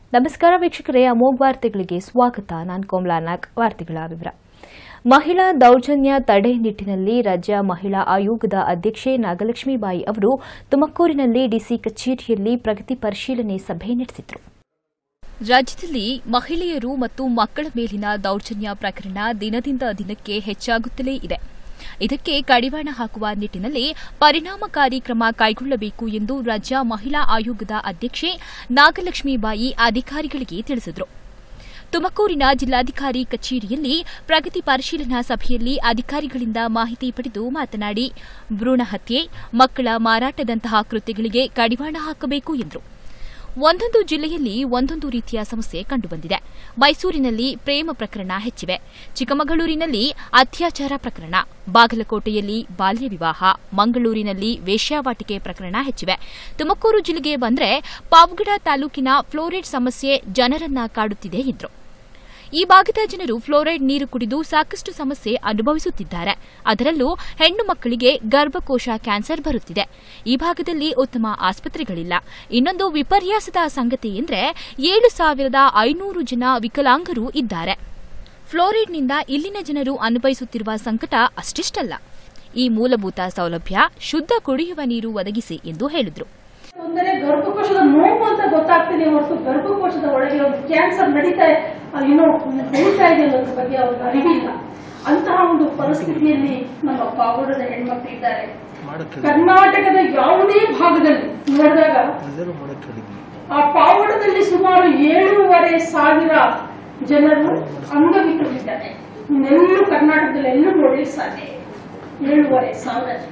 ನಮಸ್ಕಾರ ವೀಕ್ಷಕರೇ ಅಮೋಘ್ ವಾರ್ತೆಗಳಿಗೆ ಸ್ವಾಗತ ನಾನು ಕೋಮಲಾ ನಾಗ್ ವಾರ್ತೆಗಳ ವಿವರ ಮಹಿಳಾ ದೌರ್ಜನ್ಯ ತಡೆ ನಿಟ್ಟಿನಲ್ಲಿ ರಾಜ್ಯ ಮಹಿಳಾ ಆಯೋಗದ ಅಧ್ಯಕ್ಷೆ ನಾಗಲಕ್ಷ್ಮೀಬಾಯಿ ಅವರು ತುಮಕೂರಿನಲ್ಲಿ ಡಿಸಿ ಕಚೇರಿಯಲ್ಲಿ ಪ್ರಗತಿ ಪರಿಶೀಲನೆ ಸಭೆ ನಡೆಸಿದರು ರಾಜ್ಯದಲ್ಲಿ ಮಹಿಳೆಯರು ಮತ್ತು ಮಕ್ಕಳ ಮೇಲಿನ ದೌರ್ಜನ್ಯ ಪ್ರಕರಣ ದಿನದಿಂದ ದಿನಕ್ಕೆ ಹೆಚ್ಚಾಗುತ್ತಲೇ ಇದೆ ಇದಕ್ಕೆ ಕಡಿವಾಣ ಹಾಕುವ ನಿಟ್ಟಿನಲ್ಲಿ ಪರಿಣಾಮಕಾರಿ ಕ್ರಮ ಕೈಗೊಳ್ಳಬೇಕು ಎಂದು ರಾಜ್ಯ ಮಹಿಳಾ ಆಯೋಗದ ಅಧ್ಯಕ್ಷೆ ನಾಗಲಕ್ಷ್ಮೀಬಾಯಿ ಅಧಿಕಾರಿಗಳಿಗೆ ತಿಳಿಸಿದರು ತುಮಕೂರಿನ ಜಿಲ್ಲಾಧಿಕಾರಿ ಕಚೇರಿಯಲ್ಲಿ ಪ್ರಗತಿ ಪರಿಶೀಲನಾ ಸಭೆಯಲ್ಲಿ ಅಧಿಕಾರಿಗಳಿಂದ ಮಾಹಿತಿ ಪಡೆದು ಮಾತನಾಡಿ ಭ್ರೂಣ ಹತ್ಯೆ ಮಕ್ಕಳ ಮಾರಾಟದಂತಹ ಕೃತ್ಯಗಳಿಗೆ ಕಡಿವಾಣ ಹಾಕಬೇಕು ಎಂದರು ಒಂದೊಂದು ಜಿಲ್ಲೆಯಲ್ಲಿ ಒಂದೊಂದು ರೀತಿಯ ಸಮಸ್ಯೆ ಕಂಡುಬಂದಿದೆ ಮೈಸೂರಿನಲ್ಲಿ ಪ್ರೇಮ ಪ್ರಕರಣ ಹೆಚ್ಚಿವೆ ಚಿಕ್ಕಮಗಳೂರಿನಲ್ಲಿ ಅತ್ಯಾಚಾರ ಪ್ರಕರಣ ಬಾಗಲಕೋಟೆಯಲ್ಲಿ ಬಾಲ್ಯ ವಿವಾಹ ಮಂಗಳೂರಿನಲ್ಲಿ ವೇಶ್ಯಾವಾಟಿಕೆ ಪ್ರಕರಣ ಹೆಚ್ಚಿವೆ ತುಮಕೂರು ಜಿಲ್ಲೆಗೆ ಬಂದರೆ ಪಾವಗಡ ತಾಲೂಕಿನ ಫ್ಲೋರೈಡ್ ಸಮಸ್ಯೆ ಜನರನ್ನ ಕಾಡುತ್ತಿದೆ ಎಂದರು ಈ ಭಾಗದ ಜನರು ಫ್ಲೋರೈಡ್ ನೀರು ಕುಡಿದು ಸಾಕಷ್ಟು ಸಮಸ್ಯೆ ಅನುಭವಿಸುತ್ತಿದ್ದಾರೆ ಅದರಲ್ಲೂ ಹೆಣ್ಣು ಮಕ್ಕಳಿಗೆ ಗರ್ಭಕೋಶ ಕ್ಯಾನ್ಸರ್ ಬರುತ್ತಿದೆ ಈ ಭಾಗದಲ್ಲಿ ಉತ್ತಮ ಆಸ್ಪತ್ರೆಗಳಿಲ್ಲ ಇನ್ನೊಂದು ವಿಪರ್ಯಾಸದ ಸಂಗತಿ ಎಂದರೆ ಏಳು ಸಾವಿರದ ಐನೂರು ಜನ ವಿಕಲಾಂಗರು ಇದ್ದಾರೆ ಫ್ಲೋರೈಡ್ನಿಂದ ಇಲ್ಲಿನ ಜನರು ಅನುಭವಿಸುತ್ತಿರುವ ಸಂಕಟ ಅಷ್ಟಿಷ್ಟಲ್ಲ ಈ ಮೂಲಭೂತ ಸೌಲಭ್ಯ ಶುದ್ಧ ಕುಡಿಯುವ ನೀರು ಒದಗಿಸಿ ಎಂದು ಹೇಳಿದರು ಅಂದರೆ ಗರ್ಭಕೋಶದ ನೋವು ಅಂತ ಗೊತ್ತಾಗ್ತಿದೆ ಹೊರತು ಗರ್ಭಕೋಶದ ಒಳಗೆ ಒಂದು ಕ್ಯಾನ್ಸರ್ ನಡೀತಾ ಆ, ಏನೋ ಬೆಳೀತಾ ಇದೆ ಅನ್ನೋದ್ರ ಬಗ್ಗೆ ಅವ್ರಿಗೆ ಅರಿವಿಲ್ಲ ಅಂತಹ ಒಂದು ಪರಿಸ್ಥಿತಿಯಲ್ಲಿ ನಮ್ಮ ಪಾವಡದ ಹೆಣ್ಮಕ್ಳು ಇದ್ದಾರೆ ಕರ್ನಾಟಕದ ಯಾವುದೇ ಭಾಗದಲ್ಲಿ ನೋಡಿದಾಗ ಆ ಪಾವಡದಲ್ಲಿ ಸುಮಾರು ಏಳೂವರೆ ಸಾವಿರ ಜನರು ಅಂಗವಿಕಲರಿದ್ದಾರೆ ಇನ್ನೆಲ್ಲೂ ಕರ್ನಾಟಕದಲ್ಲಿ ಎಲ್ಲೂ ನೋಡಲಿಕ್ಕೆ ಸಾಧ್ಯ ಇಲ್ಲ. ಏಳೂವರೆ ಸಾವಿರ ಜನ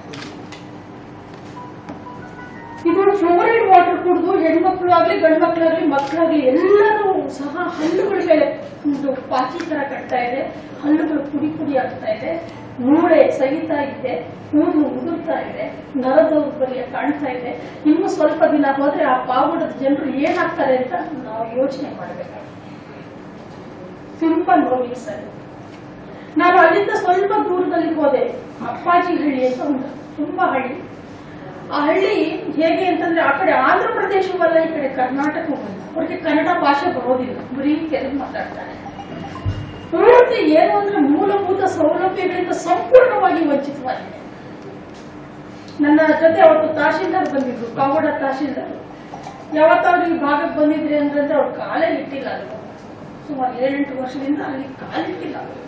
ಇದು ಫ್ಲೋರೈಡ್ ವಾಟರ್ ಕುಡಿದು ಹೆಣ್ಮಕ್ಳು ಆಗ್ಲಿ ಗಂಡು ಮಕ್ಕಳಾಗ್ಲಿ ಮಕ್ಕಳಾಗ್ಲಿ ಎಲ್ಲರೂ ಸಹ ಹಲ್ಲುಗಳ ಮೇಲೆ ಒಂದು ಪಾಚಿ ತರ ಕಟ್ತಾ ಇದೆ ಹಲ್ಲುಗಳು ಪುಡಿ ಪುಡಿ ಆಗ್ತಾ ಇದೆ ಮೂಳೆ ಸಹಿತಾ ಇದೆ ಕೂದಲು ಉದುರ್ತಾ ಇದೆ ನರ ದೌರ್ಬಲ್ಯ ಕಾಣ್ತಾ ಇದೆ ಇನ್ನು ಸ್ವಲ್ಪ ದಿನ ಹೋದ್ರೆ ಆ ಪಾವಡದ ಜನರು ಏನಾಗ್ತಾರೆ ಅಂತ ನಾವು ಯೋಚನೆ ಮಾಡಬೇಕಾಗುತ್ತೆ ಸಿಂಪಲ್ ನೋಡಿಂಗ್ ಸರ್ ನಾನು ಅಲ್ಲಿಂದ ಸ್ವಲ್ಪ ದೂರದಲ್ಲಿ ಹೋದೆ ಅಪ್ಪಾಜಿ ಹಳ್ಳಿ ಅಂತ ಉಂಟು ತುಂಬಾ ಹಳ್ಳಿ ಆ ಹಳ್ಳಿ ಹೇಗೆ ಅಂತಂದ್ರೆ ಆ ಕಡೆ ಆಂಧ್ರ ಪ್ರದೇಶವಲ್ಲ ಈ ಕಡೆ ಕರ್ನಾಟಕವಲ್ಲ ಅವ್ರಿಗೆ ಕನ್ನಡ ಭಾಷೆ ಬರೋದಿಲ್ಲ ಬರೀ ತೆಲುಗು ಮಾತಾಡ್ತಾರೆ ಪೂರ್ತಿ ಏನು ಅಂದ್ರೆ ಮೂಲಭೂತ ಸೌಲಭ್ಯಗಳಿಂದ ಸಂಪೂರ್ಣವಾಗಿ ವಂಚಿತವಾಗಿದೆ ನನ್ನ ಜೊತೆ ಅವತ್ತು ತಹಶೀಲ್ದಾರ್ ಬಂದಿದ್ರು ಕಾಗೋಡ ತಹಶೀಲ್ದಾರ್ ಯಾವತ್ತಾದ್ರೂ ಈ ಭಾಗಕ್ಕೆ ಬಂದಿದ್ರಿ ಅಂತಂದ್ರೆ ಅವ್ರು ಕಾಲೇ ಇಟ್ಟಿಲ್ಲ ಅಲ್ಲಿ ಸುಮಾರು ಏಳೆಂಟು ವರ್ಷದಿಂದ ಅಲ್ಲಿ ಕಾಲಿಟ್ಟಿಲ್ಲ ಅವರು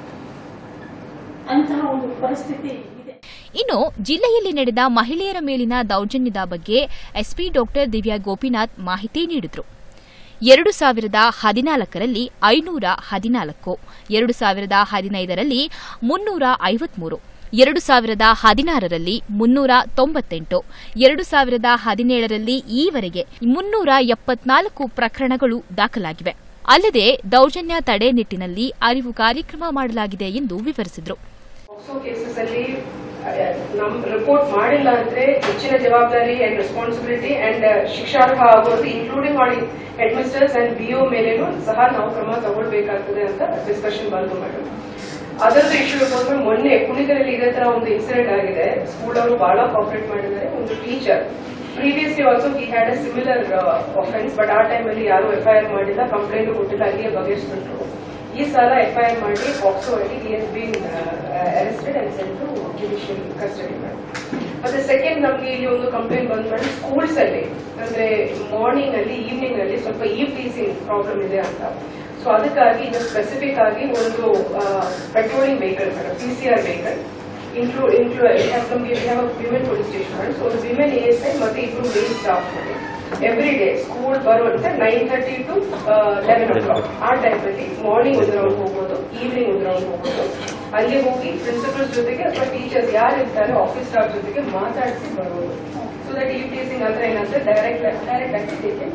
ಅಂತಹ ಒಂದು ಪರಿಸ್ಥಿತಿ ಇದೆ ಇನ್ನು ಜಿಲ್ಲೆಯಲ್ಲಿ ನಡೆದ ಮಹಿಳೆಯರ ಮೇಲಿನ ದೌರ್ಜನ್ಯದ ಬಗ್ಗೆ ಎಸ್ಪಿ ಡಾಕ್ಟರ್ ದಿವ್ಯಾ ಗೋಪಿನಾಥ್ ಮಾಹಿತಿ ನೀಡಿದರು ಎರಡು ಸಾವಿರದ ಹದಿನಾಲ್ಕರಲ್ಲಿ ಐನೂರ ಹದಿನಾಲ್ಕು ಎರಡು ಸಾವಿರದ ಹದಿನೈದರಲ್ಲಿ ಮುನ್ನೂರ ಐವತ್ಮೂರು ಎರಡು ಸಾವಿರದ ಹದಿನಾರರಲ್ಲಿ ಮುನ್ನೂರ ತೊಂಬತ್ತೆಂಟು ಎರಡು ಸಾವಿರದ ಹದಿನೇಳರಲ್ಲಿ ಈವರೆಗೆ ಮುನ್ನೂರ ಎಪ್ಪತ್ನಾಲ್ಕು ಪ್ರಕರಣಗಳು ದಾಖಲಾಗಿವೆ ಅಲ್ಲದೆ ದೌರ್ಜನ್ಯ ತಡೆ ನಿಟ್ಟಿನಲ್ಲಿ ಅರಿವು ಕಾರ್ಯಕ್ರಮ ಮಾಡಲಾಗಿದೆ ಎಂದು ವಿವರಿಸಿದರು ಪೋಕ್ಸೋ ಕೇಸಸ್ ಅಲ್ಲಿ ನಮ್ ರಿಪೋರ್ಟ್ ಮಾಡಿಲ್ಲ ಅಂದ್ರೆ ಹೆಚ್ಚಿನ ಜವಾಬ್ದಾರಿ ಅಂಡ್ ರೆಸ್ಪಾನ್ಸಿಬಿಲಿಟಿ ಅಂಡ್ ಶಿಕ್ಷಾರ್ಹ ಆಗೋದು ಇನ್ಕ್ಲೂಡಿಂಗ್ ಮಾಡಿ ಹೆಡ್ ಮಿಸ್ಟರ್ಸ್ ಅಂಡ್ ಬಿಒ ಮೇಲೇನು ಸಹ ನಾವು ಕ್ರಮ ತಗೊಳ್ಬೇಕಾಗ್ತದೆ ಅಂತ ಡಿಸ್ಕಷನ್ ಬಂದು ಮೇಡಮ್ ಅದರದ್ದು ಇಶ್ಯೂ ಹೋದ್ರೆ ಮೊನ್ನೆ ಕುಣಿಗಲಲ್ಲಿ ಇದೇ ತರ ಒಂದು ಇನ್ಸಿಡೆಂಟ್ ಆಗಿದೆ ಸ್ಕೂಲ್ ಅವರು ಬಹಳ ಕಾಪರೇಟ್ ಮಾಡಿದ್ದಾರೆ ಒಂದು teacher previously also he had a similar offence but ಆ ಟೈಮಲ್ಲಿ ಯಾರು ಎಫ್ಐಆರ್ ಮಾಡಿಲ್ಲ ಕಂಪ್ಲೇಂಟ್ ಕೊಟ್ಟಿಲ್ಲ ಅಲ್ಲಿಯೇ ಬಗೆಹರಿಸ್ಬಿಟ್ರು ಈ ಸಲ ಎಫ್ಐಆರ್ ಮಾಡಿ ಪಾಕ್ಸೋ ಅಲ್ಲಿ he has been arrested and sent to judicial custody ಮತ್ತೆ ಸೆಕೆಂಡ್ ನಮ್ಗೆ ಇಲ್ಲಿ ಒಂದು ಕಂಪ್ಲೇಂಟ್ ಬಂದ್ ಮಾಡಿ ಸ್ಕೂಲ್ಸ್ ಅಲ್ಲಿ ಅಂದ್ರೆ ಮಾರ್ನಿಂಗ್ ಅಲ್ಲಿ ಈವ್ನಿಂಗ್ ಅಲ್ಲಿ ಸ್ವಲ್ಪ ಈವ್ ಟೀಸಿಂಗ್ ಪ್ರಾಬ್ಲಮ್ ಇದೆ ಅಂತ ಸೊ ಅದಕ್ಕಾಗಿ ಇದು ಸ್ಪೆಸಿಫಿಕ್ ಆಗಿ ಒಂದು patrolling vehicle madam P C R vehicle include include women police station so ಒಂದು ವಿಮೆನ್ ಎ ಎಸ್ ಐ ಮತ್ತೆ ಇಬ್ರು ಮೇಲ್ ಸ್ಟಾಫ್ ಮಾಡಿ ಎವ್ರಿ ಡೇ ಸ್ಕೂಲ್ ಬರುವಂತ nine thirty to eleven o'clock ಆ ಟೈಮಲ್ಲಿ ಮಾರ್ನಿಂಗ್ ಒಂದು ರೌಂಡ್ ಹೋಗೋದು ಈವ್ನಿಂಗ್ ಒಂದು ರೌಂಡ್ ಹೋಗೋದು ಅಲ್ಲಿ ಹೋಗಿ ಪ್ರಿನ್ಸಿಪಲ್ಸ್ ಜೊತೆಗೆ ಅಥವಾ ಟೀಚರ್ಸ್ ಯಾರು ಇರ್ತಾರೆ ಆಫೀಸ್ ಸ್ಟಾಫ್ ಜೊತೆಗೆ ಮಾತಾಡಿಸಿ ಬರೋದು ಸೊ ದಟ್ ಈ ಟೀಸಿಂಗ್ ಅಂದ್ರೆ ಏನಂದ್ರೆ ಡೈರೆಕ್ಟ್ ಡೈರೆಕ್ಟ್ ಆಗಿ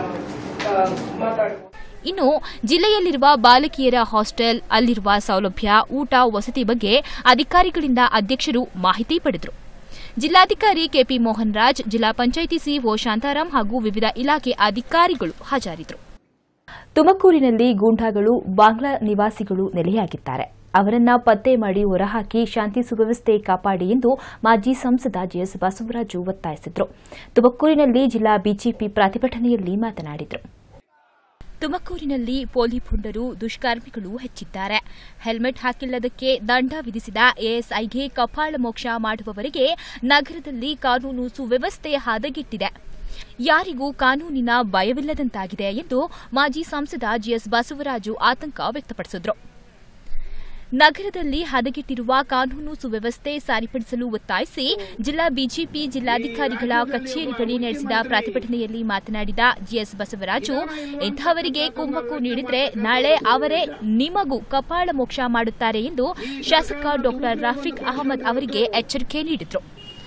ಮಾತಾಡ್ಬೋದು ಇನ್ನು ಜಿಲ್ಲೆಯಲ್ಲಿರುವ ಬಾಲಕಿಯರ ಹಾಸ್ಟೆಲ್ ಅಲ್ಲಿರುವ ಸೌಲಭ್ಯ ಊಟ ವಸತಿ ಬಗ್ಗೆ ಅಧಿಕಾರಿಗಳಿಂದ ಅಧ್ಯಕ್ಷರು ಮಾಹಿತಿ ಪಡೆದರು ಜಿಲ್ಲಾಧಿಕಾರಿ ಕೆಪಿ ಮೋಹನ್ ರಾಜ್ ಜಿಲ್ಲಾ ಪಂಚಾಯಿತಿ ಸಿಇಒ ಶಾಂತಾರಾಂ ಹಾಗೂ ವಿವಿಧ ಇಲಾಖೆ ಅಧಿಕಾರಿಗಳು ಹಾಜರಿದ್ದರು ತುಮಕೂರಿನಲ್ಲಿ ಗೂಂಡಾಗಳು ಬಾಂಗ್ಲಾ ನಿವಾಸಿಗಳು ನೆಲೆಯಾಗಿದ್ದಾರೆ ಅವರನ್ನ ಪತ್ತೆ ಮಾಡಿ ಹೊರಹಾಕಿ ಶಾಂತಿ ಸುವ್ಯವಸ್ಥೆ ಕಾಪಾಡಿ ಎಂದು ಮಾಜಿ ಸಂಸದ ಜಿಎಸ್ ಬಸವರಾಜು ಒತ್ತಾಯಿಸಿದರು ತುಮಕೂರಿನಲ್ಲಿ ಜಿಲ್ಲಾ ಬಿಜೆಪಿ ಪ್ರತಿಭಟನೆಯಲ್ಲಿ ಮಾತನಾಡಿದರು ತುಮಕೂರಿನಲ್ಲಿ ಪೋಲಿ ಪುಂಡರು ದುಷ್ಕರ್ಮಿಗಳು ಹೆಚ್ಚಿದ್ದಾರೆ ಹೆಲ್ಮೆಟ್ ಹಾಕಿಲ್ಲದಕ್ಕೆ ದಂಡ ವಿಧಿಸಿದ ಎಎಸ್ಐಗೆ ಕಪಾಳ ಮೋಕ್ಷ ಮಾಡುವವರೆಗೆ ನಗರದಲ್ಲಿ ಕಾನೂನು ಸುವ್ಯವಸ್ಥೆ ಹದಗೆಟ್ಟಿದೆ ಯಾರಿಗೂ ಕಾನೂನಿನ ಭಯವಿಲ್ಲದಂತಾಗಿದೆ ಎಂದು ಮಾಜಿ ಸಂಸದ ಜಿಎಸ್ ಬಸವರಾಜು ಆತಂಕ ವ್ಯಕ್ತಪಡಿಸಿದರು ನಗರದಲ್ಲಿ ಹದಗೆಟ್ಟಿರುವ ಕಾನೂನು ಸುವ್ಯವಸ್ಥೆ ಸರಿಪಡಿಸಲು ಒತ್ತಾಯಿಸಿ ಜಿಲ್ಲಾ ಬಿಜೆಪಿ ಜಿಲ್ಲಾಧಿಕಾರಿಗಳ ಕಚೇರಿ ಬಳಿ ನಡೆಸಿದ ಪ್ರತಿಭಟನೆಯಲ್ಲಿ ಮಾತನಾಡಿದ ಜಿಎಸ್ ಬಸವರಾಜು ಇಂತಹವರಿಗೆ ಕುಮ್ಮಕ್ಕು ನೀಡಿದ್ರೆ ನಾಳೆ ಅವರೇ ನಿಮಗೂ ಕಪಾಳ ಮೋಕ್ಷ ಮಾಡುತ್ತಾರೆ ಎಂದು ಶಾಸಕ ಡಾ ರಫೀಕ್ ಅಹಮದ್ ಅವರಿಗೆ ಎಚ್ಚರಿಕೆ ನೀಡಿದರು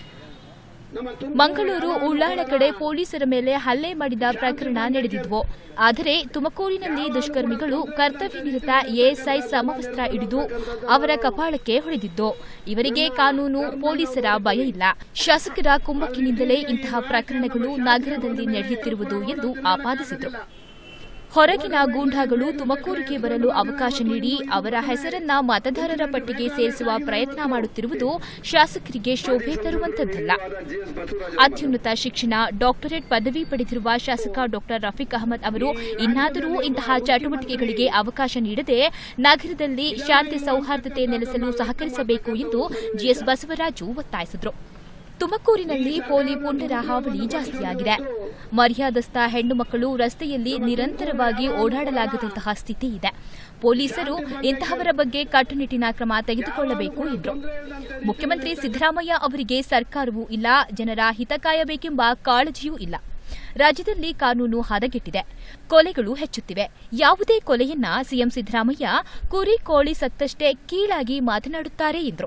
ಮಂಗಳೂರು ಉಳ್ಳಾಳ ಕಡೆ ಪೊಲೀಸರ ಮೇಲೆ ಹಲ್ಲೆ ಮಾಡಿದ ಪ್ರಕರಣ ನಡೆದಿದ್ವು ಆದರೆ ತುಮಕೂರಿನಲ್ಲಿ ದುಷ್ಕರ್ಮಿಗಳು ಕರ್ತವ್ಯ ನಿರತ ಎಎಸ್ಐ ಸಮವಸ್ತ್ರ ಹಿಡಿದು ಅವರ ಕಪಾಳಕ್ಕೆ ಹೊಡೆದಿದ್ದು ಇವರಿಗೆ ಕಾನೂನು ಪೊಲೀಸರ ಭಯ ಇಲ್ಲ ಶಾಸಕರ ಕುಮ್ಮಕ್ಕಿನಿಂದಲೇ ಇಂತಹ ಪ್ರಕರಣಗಳು ನಗರದಲ್ಲಿ ನಡೆಯುತ್ತಿರುವುದು ಎಂದು ಆಪಾದಿಸಿದರು ಹೊರಗಿನ ಗೂಂಡಾಗಳು ತುಮಕೂರಿಗೆ ಬರಲು ಅವಕಾಶ ನೀಡಿ ಅವರ ಹೆಸರನ್ನ ಮತದಾರರ ಪಟ್ಟಿಗೆ ಸೇರಿಸುವ ಪ್ರಯತ್ನ ಮಾಡುತ್ತಿರುವುದು ಶಾಸಕರಿಗೆ ಶೋಭೆ ತರುವಂತದ್ದಲ್ಲ ಅತ್ಯುನ್ನತ ಶಿಕ್ಷಣ ಡಾಕ್ಟರೇಟ್ ಪದವಿ ಪಡೆದಿರುವ ಶಾಸಕ ಡಾ ರಫೀಕ್ ಅಹಮದ್ ಅವರು ಇನ್ನಾದರೂ ಇಂತಹ ಚಟುವಟಿಕೆಗಳಿಗೆ ಅವಕಾಶ ನೀಡದೆ ನಗರದಲ್ಲಿ ಶಾಂತಿ ಸೌಹಾರ್ದತೆ ನೆಲೆಸಲು ಸಹಕರಿಸಬೇಕು ಎಂದು ಜಿಎಸ್ ಬಸವರಾಜು ಒತ್ತಾಯಿಸಿದರು ತುಮಕೂರಿನಲ್ಲಿ ಪೋಲಿ ಪುಂಡರ ಹಾವಳಿ ಜಾಸ್ತಿಯಾಗಿದೆ ಮರ್ಯಾದಸ್ಥ ಹೆಣ್ಣು ಮಕ್ಕಳು ರಸ್ತೆಯಲ್ಲಿ ನಿರಂತರವಾಗಿ ಓಡಾಡಲಾಗದಂತಹ ಸ್ಥಿತಿ ಇದೆ ಪೊಲೀಸರು ಇಂತಹವರ ಬಗ್ಗೆ ಕಟ್ಟುನಿಟ್ಟಿನ ಕ್ರಮ ತೆಗೆದುಕೊಳ್ಳಬೇಕು ಎಂದರು ಮುಖ್ಯಮಂತ್ರಿ ಸಿದ್ದರಾಮಯ್ಯ ಅವರಿಗೆ ಸರ್ಕಾರವೂ ಇಲ್ಲ ಜನರ ಹಿತ ಕಾಯಬೇಕೆಂಬ ಕಾಳಜಿಯೂ ಇಲ್ಲ ರಾಜ್ಯದಲ್ಲಿ ಕಾನೂನು ಹದಗೆಟ್ಟಿದೆ ಕೊಲೆಗಳು ಹೆಚ್ಚುತ್ತಿವೆ ಯಾವುದೇ ಕೊಲೆಯನ್ನ ಸಿಎಂ ಸಿದ್ದರಾಮಯ್ಯ ಕುರಿ ಕೋಳಿ ಸತ್ತಷ್ಟೇ ಕೀಳಾಗಿ ಮಾತನಾಡುತ್ತಾರೆ ಎಂದರು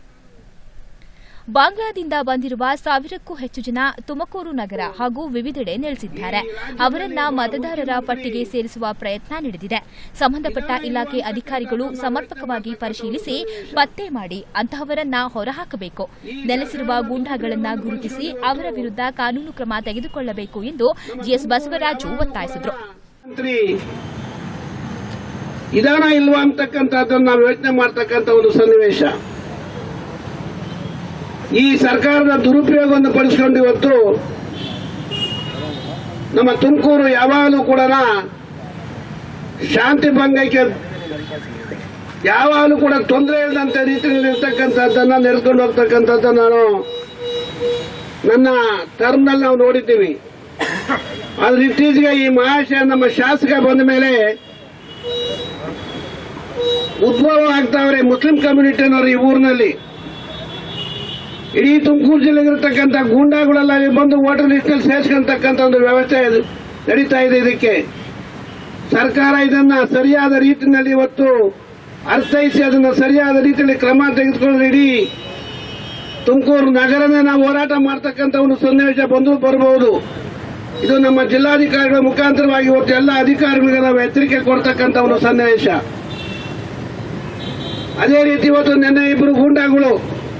ಬಾಂಗ್ಲಾದಿಂದ ಬಂದಿರುವ ಸಾವಿರಕ್ಕೂ ಹೆಚ್ಚು ಜನ ತುಮಕೂರು ನಗರ ಹಾಗೂ ವಿವಿಧೆಡೆ ನೆಲೆಸಿದ್ದಾರೆ ಅವರನ್ನ ಮತದಾರರ ಪಟ್ಟಿಗೆ ಸೇರಿಸುವ ಪ್ರಯತ್ನ ನಡೆದಿದೆ ಸಂಬಂಧಪಟ್ಟ ಇಲಾಖೆ ಅಧಿಕಾರಿಗಳು ಸಮರ್ಪಕವಾಗಿ ಪರಿಶೀಲಿಸಿ ಪತ್ತೆ ಮಾಡಿ ಅಂತಹವರನ್ನ ಹೊರಹಾಕಬೇಕು ನೆಲೆಸಿರುವ ಗೂಂಡಾಗಳನ್ನ ಗುರುತಿಸಿ ಅವರ ವಿರುದ್ಧ ಕಾನೂನು ಕ್ರಮ ತೆಗೆದುಕೊಳ್ಳಬೇಕು ಎಂದು ಜಿಎಸ್ ಬಸವರಾಜು ಒತ್ತಾಯಿಸಿದರು ಮಂತ್ರಿ ಇದಾನ ಇಲ್ವಾ ಅಂತಕ್ಕಂಥದ್ದನ್ನು ನಾವು ಯೋಚನೆ ಮಾಡ್ತಕ್ಕಂಥ ಒಂದು ಸನ್ನಿವೇಶ ಈ ಸರ್ಕಾರದ ದುರುಪಯೋಗವನ್ನು ಪಡಿಸಿಕೊಂಡು ಇವತ್ತು ನಮ್ಮ ತುಮಕೂರು ಯಾವಾಗಲೂ ಕೂಡ ಶಾಂತಿ ಭಂಗಕ್ಕೆ ಯಾವಾಗಲೂ ಕೂಡ ತೊಂದರೆ ಇಲ್ಲದಂತ ರೀತಿಯಲ್ಲಿ ಇರ್ತಕ್ಕಂಥದ್ದನ್ನ ನಡೆಸ್ಕೊಂಡು ಹೋಗ್ತಕ್ಕಂಥದ್ದು ನಾನು ನನ್ನ ಟರ್ಮ್ನಲ್ಲಿ ನಾವು ನೋಡಿದ್ದೀವಿ ಆದ್ರೆ ಇತ್ತೀಚೆಗೆ ಈ ಮಹಾಶಯ ನಮ್ಮ ಶಾಸಕ ಬಂದ ಮೇಲೆ ಉದ್ಭವ ಆಗ್ತಾವ್ರೆ ಮುಸ್ಲಿಂ ಕಮ್ಯುನಿಟಿನವರು ಈ ಊರಿನಲ್ಲಿ ಇಡೀ ತುಮಕೂರು ಜಿಲ್ಲೆಗಿರ್ತಕ್ಕಂಥ ಗೂಂಡಾಗಳೆಲ್ಲ ಇಲ್ಲಿ ಬಂದು ವೋಟರ್ ಲಿಸ್ಟಲ್ಲಿ ಸೇರ್ಸ್ಕೊಂತಕ್ಕಂಥ ಒಂದು ವ್ಯವಸ್ಥೆ ಇದು ನಡೀತಾ ಇದೆ ಇದಕ್ಕೆ ಸರ್ಕಾರ ಇದನ್ನ ಸರಿಯಾದ ರೀತಿಯಲ್ಲಿ ಇವತ್ತು ಅರ್ಥೈಸಿ ಅದನ್ನ ಸರಿಯಾದ ರೀತಿಯಲ್ಲಿ ಕ್ರಮ ತೆಗೆದುಕೊಂಡು ಇಡೀ ತುಮಕೂರು ನಗರನೇ ನಾವು ಹೋರಾಟ ಮಾಡ್ತಕ್ಕಂಥ ಒಂದು ಸನ್ನಿವೇಶ ಬಂದು ಬರಬಹುದು ಇದು ನಮ್ಮ ಜಿಲ್ಲಾಧಿಕಾರಿಗಳ ಮುಖಾಂತರವಾಗಿ ಇವತ್ತು ಎಲ್ಲ ಅಧಿಕಾರಿಗಳಿಗೆ ನಾವು ಎಚ್ಚರಿಕೆ ಕೊಡ್ತಕ್ಕಂಥ ಒಂದು ಸನ್ನಿವೇಶ ಅದೇ ರೀತಿ ಇವತ್ತು ನಿನ್ನೆ ಇಬ್ಬರು ಗೂಂಡಾಗಳು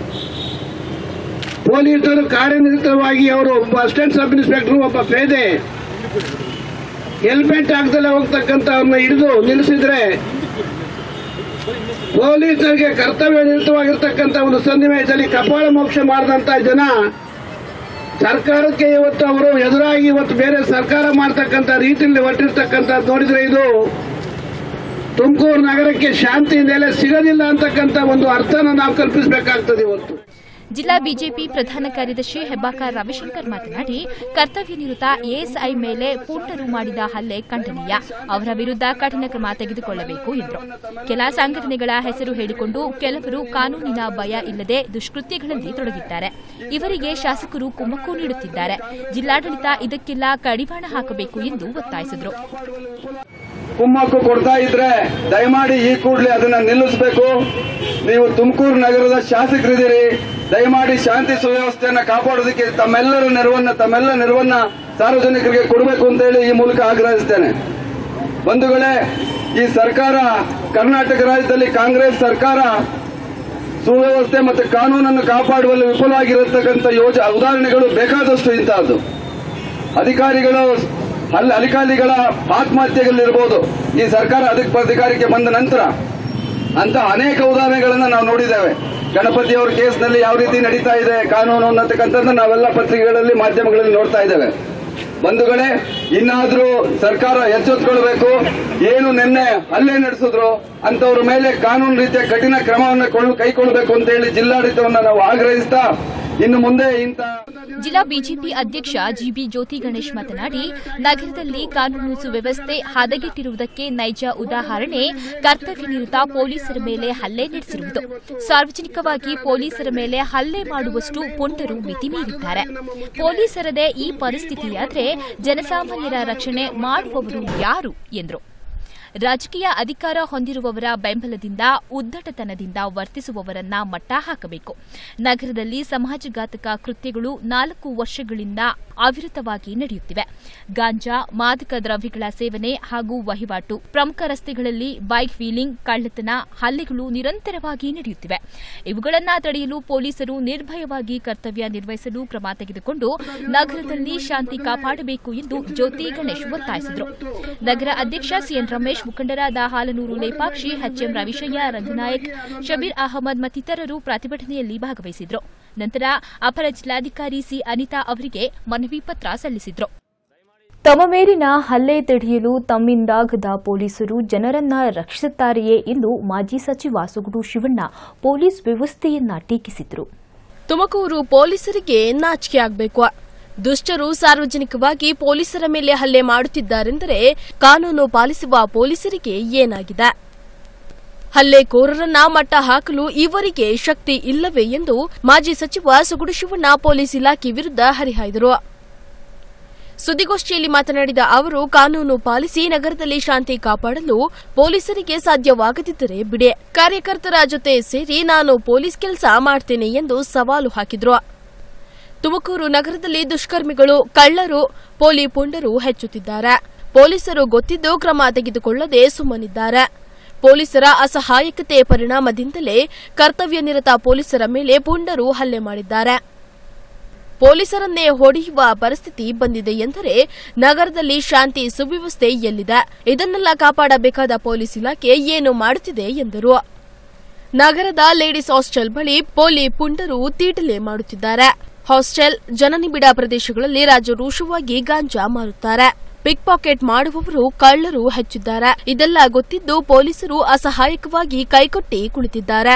ಪೊಲೀಸರು ಕಾರ್ಯನಿರತವಾಗಿ ಅವರು ಒಬ್ಬ ಅಸಿಸ್ಟೆಂಟ್ ಸಬ್ ಇನ್ಸ್ಪೆಕ್ಟರ್ ಒಬ್ಬ ಪೇದೆ ಹೆಲ್ಮೆಟ್ ಹಾಕ್ದಲ್ಲೇ ಹೋಗ್ತಕ್ಕಂಥ ಅವ್ರನ್ನ ಹಿಡಿದು ನಿಲ್ಲಿಸಿದ್ರೆ ಪೊಲೀಸರಿಗೆ ಕರ್ತವ್ಯ ನಿರತವಾಗಿರ್ತಕ್ಕಂಥ ಒಂದು ಸನ್ನಿವೇಶದಲ್ಲಿ ಕಪಾಳ ಮೋಕ್ಷ ಮಾಡಿದಂತ ಜನ ಸರ್ಕಾರಕ್ಕೆ ಇವತ್ತು ಅವರು ಎದುರಾಗಿ ಇವತ್ತು ಬೇರೆ ಸರ್ಕಾರ ಮಾಡ್ತಕ್ಕಂಥ ರೀತಿಯಲ್ಲಿ ಹೊರಟಿರ್ತಕ್ಕಂಥದ್ದು ನೋಡಿದ್ರೆ ಇದು ತುಮಕೂರು ನಗರಕ್ಕೆ ಶಾಂತಿ ನೆಲೆ ಸಿಗೋದಿಲ್ಲ ಅಂತಕ್ಕಂಥ ಒಂದು ಅರ್ಥನ ನಾವು ಕಲ್ಪಿಸಬೇಕಾಗ್ತದೆ ಇವತ್ತು ಜಿಲ್ಲಾ ಬಿಜೆಪಿ ಪ್ರಧಾನ ಕಾರ್ಯದರ್ಶಿ ಹೆಬ್ಬಾಕ ರವಿಶಂಕರ್ ಮಾತನಾಡಿ ಕರ್ತವ್ಯ ನಿರತ ಎಎಸ್ಐ ಮೇಲೆ ಪುಂಡರು ಮಾಡಿದ ಹಲ್ಲೆ ಖಂಡನೀಯ ಅವರ ವಿರುದ್ಧ ಕಠಿಣ ಕ್ರಮ ತೆಗೆದುಕೊಳ್ಳಬೇಕು ಎಂದರು ಕೆಲ ಸಂಘಟನೆಗಳ ಹೆಸರು ಹೇಳಿಕೊಂಡು ಕೆಲವರು ಕಾನೂನಿನ ಭಯ ಇಲ್ಲದೆ ದುಷ್ಕೃತ್ಯಗಳಲ್ಲಿ ತೊಡಗಿದ್ದಾರೆ ಇವರಿಗೆ ಶಾಸಕರು ಕುಮ್ಮಕ್ಕು ನೀಡುತ್ತಿದ್ದಾರೆ ಜಿಲ್ಲಾಡಳಿತ ಇದಕ್ಕೆಲ್ಲ ಕಡಿವಾಣ ಹಾಕಬೇಕು ಎಂದು ಒತ್ತಾಯಿಸಿದರು ಕುಮ್ಮಕ್ಕು ಕೊಡ್ತಾ ಇದ್ರೆ ದಯಮಾಡಿ ಈ ಕೂಡಲೇ ಅದನ್ನ ನಿಲ್ಲಿಸಬೇಕು ನೀವು ತುಮಕೂರು ನಗರದ ಶಾಸಕರಿದ್ದೀರಿ ದಯಮಾಡಿ ಶಾಂತಿ ಸುವ್ಯವಸ್ಥೆಯನ್ನ ಕಾಪಾಡೋದಕ್ಕೆ ತಮ್ಮೆಲ್ಲರ ನೆರವನ್ನ ತಮ್ಮೆಲ್ಲ ನೆರವನ್ನ ಸಾರ್ವಜನಿಕರಿಗೆ ಕೊಡಬೇಕು ಅಂತ ಹೇಳಿ ಈ ಮೂಲಕ ಆಗ್ರಹಿಸ್ತೇನೆ ಬಂಧುಗಳೇ ಈ ಸರ್ಕಾರ ಕರ್ನಾಟಕ ರಾಜ್ಯದಲ್ಲಿ ಕಾಂಗ್ರೆಸ್ ಸರ್ಕಾರ ಸುವ್ಯವಸ್ಥೆ ಮತ್ತು ಕಾನೂನನ್ನು ಕಾಪಾಡುವಲ್ಲಿ ವಿಫಲವಾಗಿರತಕ್ಕಂಥ ಯೋಜ ಉದಾಹರಣೆಗಳು ಬೇಕಾದಷ್ಟು ಇಂತಹದ್ದು ಅಧಿಕಾರಿಗಳು ಅಲ್ಲಿ ಅಧಿಕಾರಿಗಳ ಆತ್ಮಹತ್ಯೆಗಳಿರ್ಬೋದು ಈ ಸರ್ಕಾರ ಅದಕ್ಕೆ ಅಧಿಕಾರಕ್ಕೆ ಬಂದ ನಂತರ ಅಂತ ಅನೇಕ ಉದಾಹರಣೆಗಳನ್ನ ನಾವು ನೋಡಿದ್ದೇವೆ ಗಣಪತಿ ಅವರ ಕೇಸ್ನಲ್ಲಿ ಯಾವ ರೀತಿ ನಡೀತಾ ಇದೆ ಕಾನೂನು ಅನ್ನತಕ್ಕಂಥದ್ದು ನಾವೆಲ್ಲ ಪತ್ರಿಕೆಗಳಲ್ಲಿ ಮಾಧ್ಯಮಗಳಲ್ಲಿ ನೋಡ್ತಾ ಇದ್ದೇವೆ ಬಂಧುಗಳೇ ಇನ್ನಾದ್ರೂ ಸರ್ಕಾರ ಎಚ್ಚೆತ್ಕೊಳ್ಬೇಕು ಏನು ನಿನ್ನೆ ಹಲ್ಲೆ ನಡೆಸಿದ್ರು ಅಂತವ್ರ ಮೇಲೆ ಕಾನೂನು ರೀತಿಯ ಕಠಿಣ ಕ್ರಮವನ್ನು ಕೊಳ್ಳ- ಕೈಗೊಳ್ಳಬೇಕು ಅಂತ ಹೇಳಿ ಜಿಲ್ಲಾಡಳಿತವನ್ನ ನಾವು ಆಗ್ರಹಿಸ್ತಾ ಇನ್ನು ಮುಂದೆ ಇಂಥ ಜಿಲ್ಲಾ ಬಿಜೆಪಿ ಅಧ್ಯಕ್ಷ ಜಿಬಿ ಜ್ಯೋತಿ ಗಣೇಶ್ ಮಾತನಾಡಿ ನಗರದಲ್ಲಿ ಕಾನೂನು ಸುವ್ಯವಸ್ಥೆ ಹದಗೆಟ್ಟಿರುವುದಕ್ಕೆ ನೈಜ ಉದಾಹರಣೆ ಕರ್ತವ್ಯ ನಿರತ ಪೊಲೀಸರ ಮೇಲೆ ಹಲ್ಲೆ ನಡೆಸಿರುವುದು ಸಾರ್ವಜನಿಕವಾಗಿ ಪೊಲೀಸರ ಮೇಲೆ ಹಲ್ಲೆ ಮಾಡುವಷ್ಟು ಪುಂಡರು ಮಿತಿ ಮೀರಿದ್ದಾರೆ ಪೊಲೀಸರದೇ ಈ ಪರಿಸ್ಥಿತಿಯಾದರೆ ಜನಸಾಮಾನ್ಯರ ರಕ್ಷಣೆ ಮಾಡುವವರು ಯಾರು ಎಂದರು ರಾಜಕೀಯ ಅಧಿಕಾರ ಹೊಂದಿರುವವರ ಬೆಂಬಲದಿಂದ ಉದ್ದಟತನದಿಂದ ವರ್ತಿಸುವವರನ್ನ ಮಟ್ಟ ಹಾಕಬೇಕು ನಗರದಲ್ಲಿ ಸಮಾಜಘಾತಕ ಕೃತ್ಯಗಳು ನಾಲ್ಕು ವರ್ಷಗಳಿಂದ ಅವಿರತವಾಗಿ ನಡೆಯುತ್ತಿವೆ ಗಾಂಜಾ ಮಾದಕ ದ್ರವ್ಯಗಳ ಸೇವನೆ ಹಾಗೂ ವಹಿವಾಟು ಪ್ರಮುಖ ರಸ್ತೆಗಳಲ್ಲಿ ಬೈಕ್ ವೀಲಿಂಗ್ ಕಳ್ಳತನ ಹಲ್ಲೆಗಳು ನಿರಂತರವಾಗಿ ನಡೆಯುತ್ತಿವೆ ಇವುಗಳನ್ನು ತಡೆಯಲು ಪೊಲೀಸರು ನಿರ್ಭಯವಾಗಿ ಕರ್ತವ್ಯ ನಿರ್ವಹಿಸಲು ಕ್ರಮ ತೆಗೆದುಕೊಂಡು ನಗರದಲ್ಲಿ ಶಾಂತಿ ಕಾಪಾಡಬೇಕು ಎಂದು ಜ್ಯೋತಿ ಗಣೇಶ್ ಒತ್ತಾಯಿಸಿದರು ನಗರ ಅಧ್ಯಕ್ಷ ಸಿಎನ್ ರಮೇಶ್ ಮುಖಂಡರಾದ ಹಾಲನೂರು ಲೇಪಾಕ್ಷಿ ಎಚ್ಎಂ ರವಿಶಯ್ಯ ರಂಗನಾಯಕ್ ಶಬೀರ್ ಅಹಮದ್ ಮತ್ತಿತರರು ಪ್ರತಿಭಟನೆಯಲ್ಲಿ ಭಾಗವಹಿಸಿದ್ರು ನಂತರ ಅಪರ ಜಿಲ್ಲಾಧಿಕಾರಿ ಸಿ ಅನಿತಾ ಅವರಿಗೆ ಮನವಿ ಪತ್ರ ಸಲ್ಲಿಸಿದ್ರು ತಮ್ಮ ಮೇಲಿನ ಹಲ್ಲೆ ತಡೆಯಲು ತಮ್ಮಿಂದಾಗದ ಪೊಲೀಸರು ಜನರನ್ನ ರಕ್ಷಿಸುತ್ತಾರೆಯೇ ಎಂದು ಮಾಜಿ ಸಚಿವ ಸುಗುಡು ಶಿವಣ್ಣ ಪೊಲೀಸ್ ವ್ಯವಸ್ಥೆಯನ್ನ ಟೀಕಿಸಿದರು ತುಮಕೂರು ಪೊಲೀಸರಿಗೆ ನಾಚಿಕೆ ಆಗಬೇಕು ದುಷ್ಟರು ಸಾರ್ವಜನಿಕವಾಗಿ ಪೊಲೀಸರ ಮೇಲೆ ಹಲ್ಲೆ ಮಾಡುತ್ತಿದ್ದಾರೆಂದರೆ ಕಾನೂನು ಪಾಲಿಸುವ ಪೊಲೀಸರಿಗೆ ಏನಾಗಿದೆ ಹಲ್ಲೆಕೋರರನ್ನ ಮಟ್ಟ ಹಾಕಲು ಇವರಿಗೆ ಶಕ್ತಿ ಇಲ್ಲವೇ ಎಂದು ಮಾಜಿ ಸಚಿವ ಸುಗುಡು ಶಿವಣ್ಣ ಪೊಲೀಸ್ ಇಲಾಖೆ ವಿರುದ್ಧ ಹರಿಹಾಯ್ದರು ಸುದ್ದಿಗೋಷ್ಠಿಯಲ್ಲಿ ಮಾತನಾಡಿದ ಅವರು ಕಾನೂನು ಪಾಲಿಸಿ ನಗರದಲ್ಲಿ ಶಾಂತಿ ಕಾಪಾಡಲು ಪೊಲೀಸರಿಗೆ ಸಾಧ್ಯವಾಗದಿದ್ದರೆ ಬಿಡೆ ಕಾರ್ಯಕರ್ತರ ಜೊತೆ ಸೇರಿ ನಾನು ಪೊಲೀಸ್ ಕೆಲಸ ಮಾಡ್ತೇನೆ ಎಂದು ಸವಾಲು ಹಾಕಿದ್ರು ತುಮಕೂರು ನಗರದಲ್ಲಿ ದುಷ್ಕರ್ಮಿಗಳು ಕಳ್ಳರು ಪೋಲಿ ಪುಂಡರು ಹೆಚ್ಚುತ್ತಿದ್ದಾರೆ ಪೊಲೀಸರು ಗೊತ್ತಿದ್ದು ಕ್ರಮ ತೆಗೆದುಕೊಳ್ಳದೆ ಸುಮ್ಮನಿದ್ದಾರೆ ಪೊಲೀಸರ ಅಸಹಾಯಕತೆ ಪರಿಣಾಮದಿಂದಲೇ ಕರ್ತವ್ಯ ನಿರತ ಪೊಲೀಸರ ಮೇಲೆ ಪುಂಡರು ಹಲ್ಲೆ ಮಾಡಿದ್ದಾರೆ ಪೊಲೀಸರನ್ನೇ ಹೊಡೆಯುವ ಪರಿಸ್ಥಿತಿ ಬಂದಿದೆ ಎಂದರೆ ನಗರದಲ್ಲಿ ಶಾಂತಿ ಸುವ್ಯವಸ್ಥೆ ಎಲ್ಲಿದೆ ಇದನ್ನೆಲ್ಲ ಕಾಪಾಡಬೇಕಾದ ಪೊಲೀಸ್ ಇಲಾಖೆ ಏನು ಮಾಡುತ್ತಿದೆ ಎಂದರು ನಗರದ ಲೇಡೀಸ್ ಹಾಸ್ಟೆಲ್ ಬಳಿ ಪೋಲಿ ಪುಂಡರು ತೀಟಲೆ ಮಾಡುತ್ತಿದ್ದಾರೆ ಹಾಸ್ಟೆಲ್ ಜನನಿಬಿಡ ಪ್ರದೇಶಗಳಲ್ಲಿ ರಾಜರೋಷವಾಗಿ ಗಾಂಜಾ ಮಾರುತ್ತಾರೆ ಪಿಕ್ ಪಾಕೆಟ್ ಮಾಡುವವರು ಕಳ್ಳರು ಹೆಚ್ಚಿದ್ದಾರೆ ಇದೆಲ್ಲ ಗೊತ್ತಿದ್ದು ಪೊಲೀಸರು ಅಸಹಾಯಕವಾಗಿ ಕೈಕೊಟ್ಟಿ ಕುಳಿತಿದ್ದಾರೆ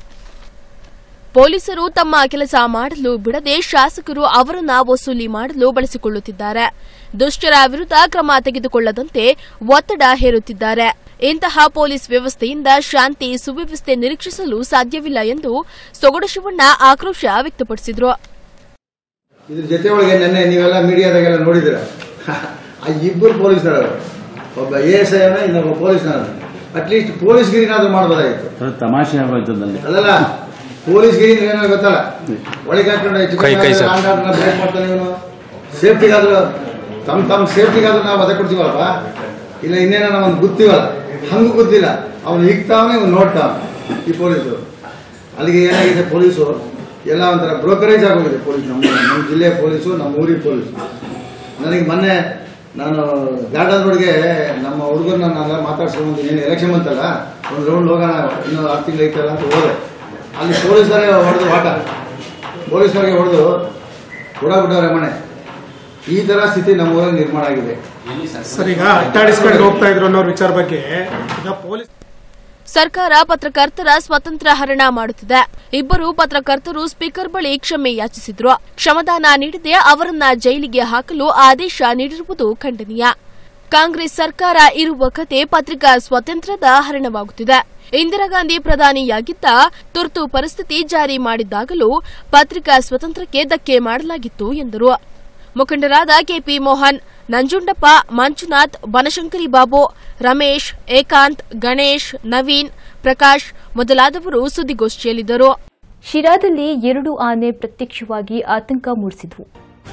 ಪೊಲೀಸರು ತಮ್ಮ ಕೆಲಸ ಮಾಡಲು ಬಿಡದೆ ಶಾಸಕರು ಅವರನ್ನ ವಸೂಲಿ ಮಾಡಲು ಬಳಸಿಕೊಳ್ಳುತ್ತಿದ್ದಾರೆ ದುಷ್ಟರ ವಿರುದ್ಧ ಕ್ರಮ ತೆಗೆದುಕೊಳ್ಳದಂತೆ ಒತ್ತಡ ಹೇರುತ್ತಿದ್ದಾರೆ ಇಂತಹ ಪೊಲೀಸ್ ವ್ಯವಸ್ಥೆಯಿಂದ ಶಾಂತಿ ಸುವ್ಯವಸ್ಥೆ ನಿರೀಕ್ಷಿಸಲು ಸಾಧ್ಯವಿಲ್ಲ ಎಂದು ಸೊಗಡು ಶಿವಣ್ಣ ಆಕ್ರೋಶ ವ್ಯಕ್ತಪಡಿಸಿದರು ಇದ್ರ ಜೊತೆ ಒಳಗೆ ನೆನ್ನೆ ನೀವೆಲ್ಲ ಮೀಡಿಯಾದಾಗೆಲ್ಲ ನೋಡಿದಿರ ಆ ಇಬ್ಬರು ಪೊಲೀಸರು ಒಬ್ಬ ಎ ಎಸ್ ಐ ಇನ್ನೊಬ್ಬ ಪೊಲೀಸ್ ಅಟ್ಲೀಸ್ಟ್ ಪೊಲೀಸ್ಗಿರಿನಾದ್ರೂ ಮಾಡ್ಬೋದಾಗಿತ್ತು ಅದು ತಮಾಷೆ ಆಗೋಯ್ತು ಅಲ್ಲಿ ಅದಲ್ಲ ಪೊಲೀಸ್ಗಿರಿ ಏನೋ ಗೊತ್ತಲ್ಲ ಒಳಗೆ ಹಾಕೊಂಡು ಹೆಚ್ಚು ಕೈ- ಕೈ ಸರ್. ಬ್ರೇಕ್ ಮಾಡ್ತಾನೆ ಇವನು ಸೇಫ್ಟಿಗಾದ್ರೂ ತಮ್ಮ ತಮ್ಮ ಸೇಫ್ಟಿಗಾದ್ರೂ ನಾವು ಅದ ಕೊಡ್ತೀವಲ್ಲಪ್ಪ ಇಲ್ಲ ಇನ್ನೇನೋ ನಾವು ಗೊತ್ತೀವಲ್ಲ ಹಂಗೂ ಗೊತ್ತಿಲ್ಲ ಅವನು ಹಿಗ್ತಾವನೆ ಇವ್ನು ನೋಡ್ತಾವ ಈ ಪೊಲೀಸು ಅಲ್ಲಿಗೆ ಏನಾಗಿದೆ ಪೊಲೀಸು ಎಲ್ಲ ಒಂಥರ ಬ್ರೋಕರೇಜ್ ಆಗೋಗಿದೆ ಪೊಲೀಸ್ ನಮ್ಮ ನಮ್ಮ ಜಿಲ್ಲೆಯ ಪೊಲೀಸು ನಮ್ಮ ಊರಿನ ಪೊಲೀಸು ನನಗೆ ಮೊನ್ನೆ ನಾನು ಗಾರ್ಡನ್ ರೋಡ್ಗೆ ನಮ್ಮ ಹುಡುಗರನ್ನ ನಾನು ಮಾತಾಡ್ಸ್ಕೊಂಡು ಏನು ಎಲೆಕ್ಷನ್ ಬಂತಲ್ಲ ಒಂದು ರೌಂಡ್ ಹೋಗೋಣ ಇನ್ನೂ ಆರು ತಿಂಗಳು ಐತಲ್ಲ ಅಂತ ಹೋದೆ ಅಲ್ಲಿ ಪೊಲೀಸರೇ ಹೊಡೆದು ಆಟ ಪೊಲೀಸರಿಗೆ ಹೊಡೆದು ಕೊಡಬಿಟ್ಟವ್ರೆ ಮನೆ ಈ ತರ ಸ್ಥಿತಿ ನಮ್ಮ ಊರಲ್ಲಿ ನಿರ್ಮಾಣ ಆಗಿದೆ ಸರ್ ಈಗ ಅಟ್ಟಾಡಿಸ್ಕೊಂಡು ಹೋಗ್ತಾ ಇದ್ರು ಅನ್ನೋ ವಿಚಾರ ಬಗ್ಗೆ ಈಗ ಪೊಲೀಸ್ ಸರ್ಕಾರ ಪತ್ರಕರ್ತರ ಸ್ವತಂತ್ರ ಹರಣ ಮಾಡುತ್ತಿದೆ ಇಬ್ಬರು ಪತ್ರಕರ್ತರು ಸ್ಪೀಕರ್ ಬಳಿ ಕ್ಷಮೆ ಯಾಚಿಸಿದ್ರು ಕ್ಷಮದಾನ ನೀಡದೆ ಅವರನ್ನ ಜೈಲಿಗೆ ಹಾಕಲು ಆದೇಶ ನೀಡಿರುವುದು ಖಂಡನೀಯ ಕಾಂಗ್ರೆಸ್ ಸರ್ಕಾರ ಇರುವ ಕತೆ ಪತ್ರಿಕಾ ಸ್ವಾತಂತ್ರ್ಯದ ಹರಣವಾಗುತ್ತಿದೆ ಇಂದಿರಾ ಗಾಂಧಿ ಪ್ರಧಾನಿಯಾಗಿದ್ದ ತುರ್ತು ಪರಿಸ್ಥಿತಿ ಜಾರಿ ಮಾಡಿದ್ದಾಗಲೂ ಪತ್ರಿಕಾ ಸ್ವಾತಂತ್ರ್ಯಕ್ಕೆ ಧಕ್ಕೆ ಮಾಡಲಾಗಿತ್ತು ಎಂದರು ಮುಖಂಡರಾದ ಕೆಪಿ ಮೋಹನ್ ನಂಜುಂಡಪ್ಪ ಮಂಜುನಾಥ್ ಬನಶಂಕರಿ ಬಾಬು ರಮೇಶ್ ಏಕಾಂತ್ ಗಣೇಶ್ ನವೀನ್ ಪ್ರಕಾಶ್ ಮೊದಲಾದವರು ಸುದ್ದಿಗೋಷ್ಠಿಯಲ್ಲಿದ್ದರು ಶಿರಾದಲ್ಲಿ ಎರಡು ಆನೆ ಪ್ರತ್ಯಕ್ಷವಾಗಿ ಆತಂಕ ಮೂಡಿಸಿದ್ವು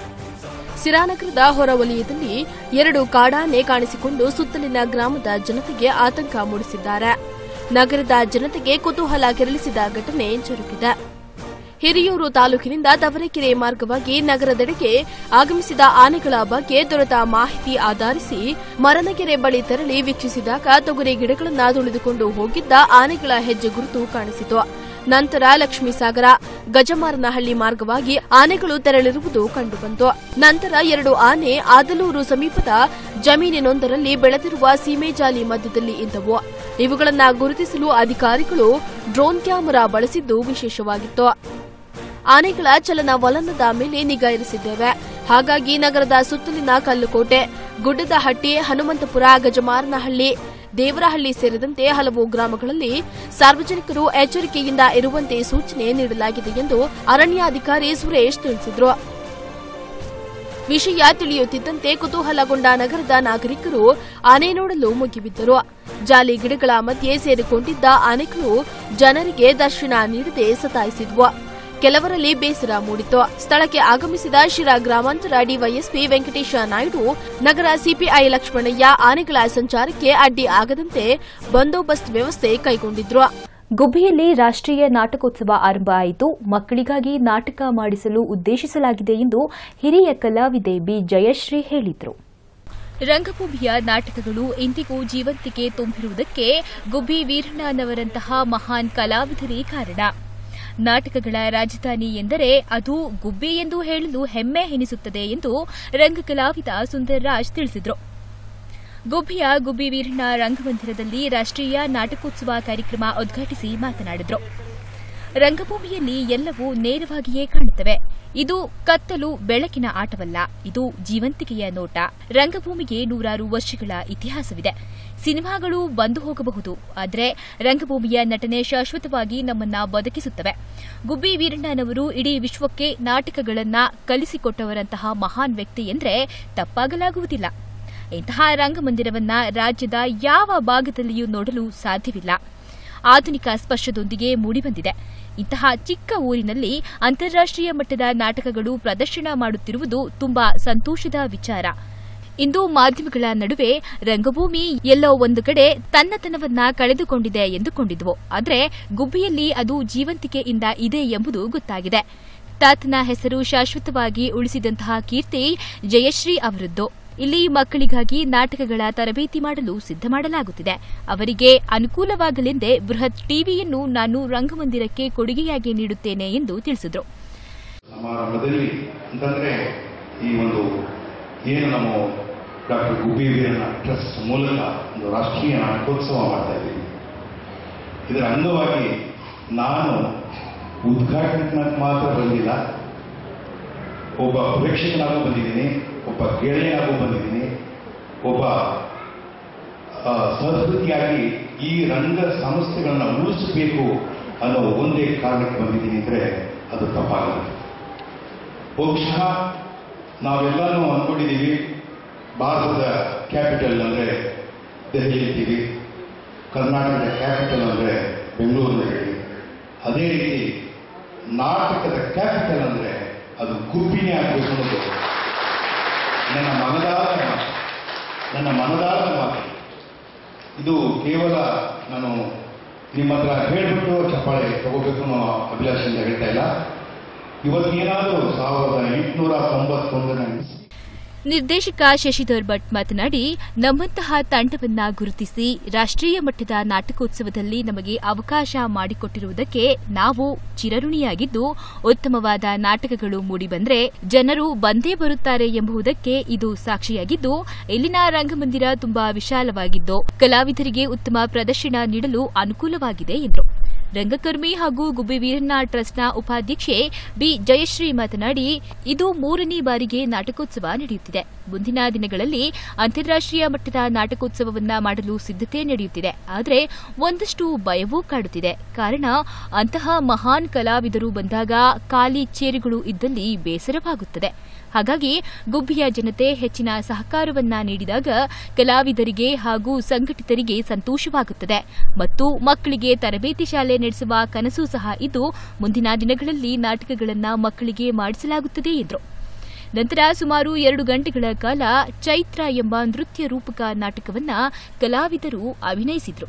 ಸಿರಾನಗರದ ಹೊರವಲಯದಲ್ಲಿ ಎರಡು ಕಾಡಾನೆ ಕಾಣಿಸಿಕೊಂಡು ಸುತ್ತಲಿನ ಗ್ರಾಮದ ಜನತೆಗೆ ಆತಂಕ ಮೂಡಿಸಿದ್ದಾರೆ ನಗರದ ಜನತೆಗೆ ಕುತೂಹಲ ಕೆರಳಿಸಿದ ಘಟನೆ ಜರುಗಿದೆ ಹಿರಿಯೂರು ತಾಲೂಕಿನಿಂದ ತವರೆಕೆರೆ ಮಾರ್ಗವಾಗಿ ನಗರದೆಡೆಗೆ ಆಗಮಿಸಿದ ಆನೆಗಳ ಬಗ್ಗೆ ದೊರೆತ ಮಾಹಿತಿ ಆಧರಿಸಿ ಮರನಗೆರೆ ಬಳಿ ತೆರಳಿ ವೀಕ್ಷಿಸಿದಾಗ ತೊಗರಿ ಗಿಡಗಳನ್ನು ತುಳಿದುಕೊಂಡು ಹೋಗಿದ್ದ ಆನೆಗಳ ಹೆಜ್ಜೆ ಗುರುತು ಕಾಣಿಸಿತು ನಂತರ ಲಕ್ಷ್ಮೀಸಾಗರ ಗಜಮಾರನಹಳ್ಳಿ ಮಾರ್ಗವಾಗಿ ಆನೆಗಳು ತೆರಳಿರುವುದು ಕಂಡುಬಂತು ನಂತರ ಎರಡು ಆನೆ ಆದಲೂರು ಸಮೀಪದ ಜಮೀನಿನೊಂದರಲ್ಲಿ ಬೆಳೆದಿರುವ ಸೀಮೆಜಾಲಿ ಮಧ್ಯದಲ್ಲಿ ಇದ್ದವು ಇವುಗಳನ್ನು ಗುರುತಿಸಲು ಅಧಿಕಾರಿಗಳು ಡ್ರೋನ್ ಕ್ಯಾಮೆರಾ ಬಳಸಿದ್ದು ವಿಶೇಷವಾಗಿತ್ತು ಆನೆಗಳ ಚಲನವಲನದ ಮೇಲೆ ನಿಗಾ ಇರಿಸಿದ್ದೇವೆ ಹಾಗಾಗಿ ನಗರದ ಸುತ್ತಲಿನ ಕಲ್ಲುಕೋಟೆ ಗುಡ್ಡದ ಹಟ್ಟಿ ಹನುಮಂತಪುರ ಗಜಮಾರನಹಳ್ಳಿ ದೇವರಹಳ್ಳಿ ಸೇರಿದಂತೆ ಹಲವು ಗ್ರಾಮಗಳಲ್ಲಿ ಸಾರ್ವಜನಿಕರು ಎಚ್ಚರಿಕೆಯಿಂದ ಇರುವಂತೆ ಸೂಚನೆ ನೀಡಲಾಗಿದೆ ಎಂದು ಅರಣ್ಯಾಧಿಕಾರಿ ಸುರೇಶ್ ತಿಳಿಸಿದರು ವಿಷಯ ತಿಳಿಯುತ್ತಿದ್ದಂತೆ ಕುತೂಹಲಗೊಂಡ ನಗರದ ನಾಗರಿಕರು ಆನೆ ನೋಡಲು ಮುಗಿಬಿದ್ದರು ಜಾಲಿ ಗಿಡಗಳ ಮಧ್ಯೆ ಸೇರಿಕೊಂಡಿದ್ದ ಆನೆಗಳು ಜನರಿಗೆ ದರ್ಶನ ನೀಡದೆ ಸತಾಯಿಸಿದ್ವು ಕೆಲವರಲ್ಲಿ ಬೇಸರ ಮೂಡಿತು ಸ್ಥಳಕ್ಕೆ ಆಗಮಿಸಿದ ಶಿರಾ ಗ್ರಾಮಾಂತರ ಡಿವೈಎಸ್ಪಿ ವೆಂಕಟೇಶ ನಾಯ್ಡು ನಗರ ಸಿಪಿಐ ಲಕ್ಷ್ಮಣಯ್ಯ ಆನೆಗಳ ಸಂಚಾರಕ್ಕೆ ಅಡ್ಡಿ ಆಗದಂತೆ ಬಂದೋಬಸ್ತ್ ವ್ಯವಸ್ಥೆ ಕೈಗೊಂಡಿದ್ರು ಗುಬ್ಬಿಯಲ್ಲಿ ರಾಷ್ಟ್ರೀಯ ನಾಟಕೋತ್ಸವ ಆರಂಭ ಆಯಿತು ಮಕ್ಕಳಿಗಾಗಿ ನಾಟಕ ಮಾಡಿಸಲು ಉದ್ದೇಶಿಸಲಾಗಿದೆ ಎಂದು ಹಿರಿಯ ಕಲಾವಿದೆ ಬಿ ಜಯಶ್ರೀ ಹೇಳಿದರು ರಂಗಭೂಮಿಯ ನಾಟಕಗಳು ಇಂದಿಗೂ ಜೀವಂತಿಕೆ ತುಂಬಿರುವುದಕ್ಕೆ ಗುಬ್ಬಿ ವೀರಣ್ಣನವರಂತಹ ಮಹಾನ್ ಕಲಾವಿದರೇ ಕಾರಣ ನಾಟಕಗಳ ರಾಜಧಾನಿ ಎಂದರೆ ಅದು ಗುಬ್ಬಿ ಎಂದು ಹೇಳಲು ಹೆಮ್ಮೆ ಎನಿಸುತ್ತದೆ ಎಂದು ರಂಗಕಲಾವಿದ ಸುಂದರ್ರಾಜ್ ತಿಳಿಸಿದರು ಗುಬ್ಬಿಯ ಗುಬ್ಬಿ ವೀರಣ್ಣ ರಂಗಮಂದಿರದಲ್ಲಿ ರಾಷ್ಟ್ರೀಯ ನಾಟಕೋತ್ಸವ ಕಾರ್ಯಕ್ರಮ ಉದ್ಘಾಟಿಸಿ ಮಾತನಾಡಿದರು ರಂಗಭೂಮಿಯಲ್ಲಿ ಎಲ್ಲವೂ ನೇರವಾಗಿಯೇ ಕಾಣುತ್ತವೆ ಇದು ಕತ್ತಲು ಬೆಳಕಿನ ಆಟವಲ್ಲ ಇದು ಜೀವಂತಿಕೆಯ ನೋಟ ರಂಗಭೂಮಿಗೆ ನೂರಾರು ವರ್ಷಗಳ ಇತಿಹಾಸವಿದೆ ಸಿನಿಮಾಗಳು ಬಂದು ಹೋಗಬಹುದು ಆದರೆ ರಂಗಭೂಮಿಯ ನಟನೆ ಶಾಶ್ವತವಾಗಿ ನಮ್ಮನ್ನ ಬದುಕಿಸುತ್ತವೆ ಗುಬ್ಬಿ ವೀರಣ್ಣನವರು ಇಡೀ ವಿಶ್ವಕ್ಕೆ ನಾಟಕಗಳನ್ನ ಕಲಿಸಿಕೊಟ್ಟವರಂತಹ ಮಹಾನ್ ವ್ಯಕ್ತಿ ಎಂದರೆ ತಪ್ಪಾಗಲಾಗುವುದಿಲ್ಲ ಇಂತಹ ರಂಗಮಂದಿರವನ್ನ ರಾಜ್ಯದ ಯಾವ ಭಾಗದಲ್ಲಿಯೂ ನೋಡಲು ಸಾಧ್ಯವಿಲ್ಲ ಆಧುನಿಕ ಸ್ಪರ್ಶದೊಂದಿಗೆ ಮೂಡಿಬಂದಿದೆ ಇಂತಹ ಚಿಕ್ಕ ಊರಿನಲ್ಲಿ ಅಂತಾರಾಷ್ಟೀಯ ಮಟ್ಟದ ನಾಟಕಗಳು ಪ್ರದರ್ಶನ ಮಾಡುತ್ತಿರುವುದು ತುಂಬಾ ಸಂತೋಷದ ವಿಚಾರ ಇಂದು ಮಾಧ್ಯಮಗಳ ನಡುವೆ ರಂಗಭೂಮಿ ಎಲ್ಲೋ ಒಂದು ಕಡೆ ತನ್ನತನವನ್ನ ಕಳೆದುಕೊಂಡಿದೆ ಎಂದುಕೊಂಡಿದ್ವು ಆದರೆ ಗುಬ್ಬಿಯಲ್ಲಿ ಅದು ಜೀವಂತಿಕೆಯಿಂದ ಇದೆ ಎಂಬುದು ಗೊತ್ತಾಗಿದೆ ತಾತನ ಹೆಸರು ಶಾಶ್ವತವಾಗಿ ಉಳಿಸಿದಂತಹ ಕೀರ್ತಿ ಜಯಶ್ರೀ ಅವರದ್ದು ಇಲ್ಲಿ ಮಕ್ಕಳಿಗಾಗಿ ನಾಟಕಗಳ ತರಬೇತಿ ಮಾಡಲು ಸಿದ್ಧ ಮಾಡಲಾಗುತ್ತಿದೆ ಅವರಿಗೆ ಅನುಕೂಲವಾಗಲೆಂದೇ ಬೃಹತ್ ಟಿವಿಯನ್ನು ನಾನು ರಂಗಮಂದಿರಕ್ಕೆ ಕೊಡುಗೆಯಾಗಿ ನೀಡುತ್ತೇನೆ ಎಂದು ತಿಳಿಸಿದರು ಸಮಾರಂಭದಲ್ಲಿ ಅಂತಂದ್ರೆ ಈ ಒಂದು ಏನು ನಮ್ಮ ಡಾಕ್ಟರ್ ಗುಬ್ಬಿ ವೀರಣ್ಣ ಟ್ರಸ್ಟ್ ಮೂಲಕ ಒಂದು ರಾಷ್ಟ್ರೀಯ ನಾಟಕೋತ್ಸವ ಮಾಡ್ತಾ ಇದ್ದೀವಿ ಇದರ ಅಂಗವಾಗಿ ನಾನು ಉದ್ಘಾಟನೆಗೆ ಮಾತ್ರ ಬಂದಿಲ್ಲ ಒಬ್ಬ ಪ್ರೇಕ್ಷಕನಾಗೂ ಬಂದಿದ್ದೀನಿ ಒಬ್ಬ ಗೆಳೆಯನಾಗೂ ಬಂದಿದ್ದೀನಿ ಒಬ್ಬ ಆ, ಸಹೃದಯಾಗಿ ಈ ರಂಗ ಸಂಸ್ಥೆಗಳನ್ನ ಉಳಿಸಬೇಕು ಅನ್ನೋ ಒಂದೇ ಕಾರಣಕ್ಕೆ ಬಂದಿದ್ದೀನಿ ಅಂದ್ರೆ ಅದು ತಪ್ಪಾಗಲ್ಲ ಬಹುಶಃ ನಾವೆಲ್ಲನೂ ಅಂದ್ಕೊಂಡಿದ್ದೀವಿ ಭಾರತದ ಕ್ಯಾಪಿಟಲ್ ಅಂದ್ರೆ ದೆಹಲಿ ಅಂತೀವಿ ಕರ್ನಾಟಕದ ಕ್ಯಾಪಿಟಲ್ ಅಂದ್ರೆ ಬೆಂಗಳೂರಿನಲ್ಲಿ ಅದೇ ರೀತಿ ನಾಟಕದ ಕ್ಯಾಪಿಟಲ್ ಅಂದ್ರೆ ಅದು ಗುಬ್ಬಿನೇ ಆಗಬೇಕು ಅನ್ನೋದು ನನ್ನ ಮನದಾಳದ ಮಾತು ನನ್ನ ಮನದಾಳದ ಮಾತು ಇದು ಕೇವಲ ನಾನು ನಿಮ್ಮ ಹತ್ರ ಹೇಳ್ಬಿಟ್ಟು ಚಪ್ಪಾಳೆ ತಗೋಬೇಕು ಅನ್ನೋ ಅಭಿಲಾಷೆಯಿಂದ ಹೇಳ್ತಾ ಇಲ್ಲ ಇವತ್ತೇನಾದರೂ ಸಾವಿರದ ಎಂಟುನೂರ ತೊಂಬತ್ತೊಂದನೇ ನಿರ್ದೇಶಕ ಶಶಿಧರ್ ಭಟ್ ಮಾತನಾಡಿ ನಮ್ಮಂತಹ ತಂಡವನ್ನ ಗುರುತಿಸಿ ರಾಷ್ಟ್ರೀಯ ಮಟ್ಟದ ನಾಟಕೋತ್ಸವದಲ್ಲಿ ನಮಗೆ ಅವಕಾಶ ಮಾಡಿಕೊಟ್ಟಿರುವುದಕ್ಕೆ ನಾವು ಚಿರಋಣಿಯಾಗಿದ್ದು ಉತ್ತಮವಾದ ನಾಟಕಗಳು ಮೂಡಿಬಂದ್ರೆ ಜನರು ಬಂದೇ ಬರುತ್ತಾರೆ ಎಂಬುದಕ್ಕೆ ಇದು ಸಾಕ್ಷಿಯಾಗಿದ್ದು ಇಲ್ಲಿನ ರಂಗಮಂದಿರ ತುಂಬಾ ವಿಶಾಲವಾಗಿದ್ದು ಕಲಾವಿದರಿಗೆ ಉತ್ತಮ ಪ್ರದರ್ಶನ ನೀಡಲು ಅನುಕೂಲವಾಗಿದೆ ಎಂದರು ರಂಗಕರ್ಮಿ ಹಾಗೂ ಗುಬ್ಬಿ ವೀರಣ್ಣ ಟ್ರಸ್ಟ್ನ ಉಪಾಧ್ಯಕ್ಷೆ ಬಿ ಜಯಶ್ರೀ ಮಾತನಾಡಿ ಇದು ಮೂರನೇ ಬಾರಿಗೆ ನಾಟಕೋತ್ಸವ ನಡೆಯುತ್ತಿದೆ ಮುಂದಿನ ದಿನಗಳಲ್ಲಿ ಅಂತಾರಾಷ್ಟೀಯ ಮಟ್ಟದ ನಾಟಕೋತ್ಸವವನ್ನ ಮಾಡಲು ಸಿದ್ಧತೆ ನಡೆಯುತ್ತಿದೆ ಆದರೆ ಒಂದಷ್ಟು ಭಯವೂ ಕಾಡುತ್ತಿದೆ ಕಾರಣ ಅಂತಹ ಮಹಾನ್ ಕಲಾವಿದರು ಬಂದಾಗ ಖಾಲಿ ಚೇರುಗಳು ಇದ್ದಲ್ಲಿ ಬೇಸರವಾಗುತ್ತದೆ ಹಾಗಾಗಿ ಗುಬ್ಬಿಯ ಜನತೆ ಹೆಚ್ಚಿನ ಸಹಕಾರವನ್ನ ನೀಡಿದಾಗ ಕಲಾವಿದರಿಗೆ ಹಾಗೂ ಸಂಘಟಿತರಿಗೆ ಸಂತೋಷವಾಗುತ್ತದೆ ಮತ್ತು ಮಕ್ಕಳಿಗೆ ತರಬೇತಿ ಶಾಲೆ ನಡೆಸುವ ಕನಸು ಸಹ ಇದ್ದು ಮುಂದಿನ ದಿನಗಳಲ್ಲಿ ನಾಟಕಗಳನ್ನ ಮಕ್ಕಳಿಗೆ ಮಾಡಿಸಲಾಗುತ್ತದೆ ಎಂದರು ನಂತರ ಸುಮಾರು ಎರಡು ಗಂಟೆಗಳ ಕಾಲ ಚೈತ್ರ ಎಂಬ ನೃತ್ಯ ರೂಪಕ ನಾಟಕವನ್ನ ಕಲಾವಿದರು ಅಭಿನಯಿಸಿದರು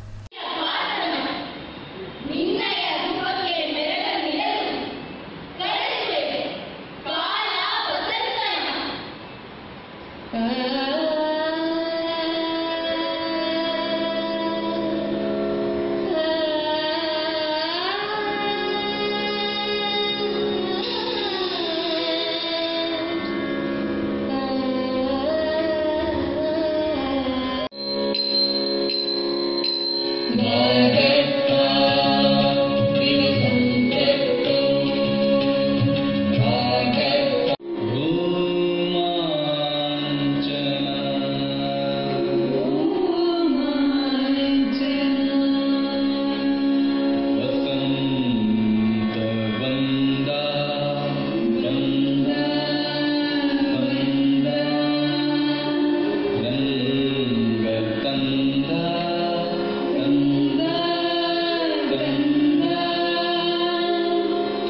ಆ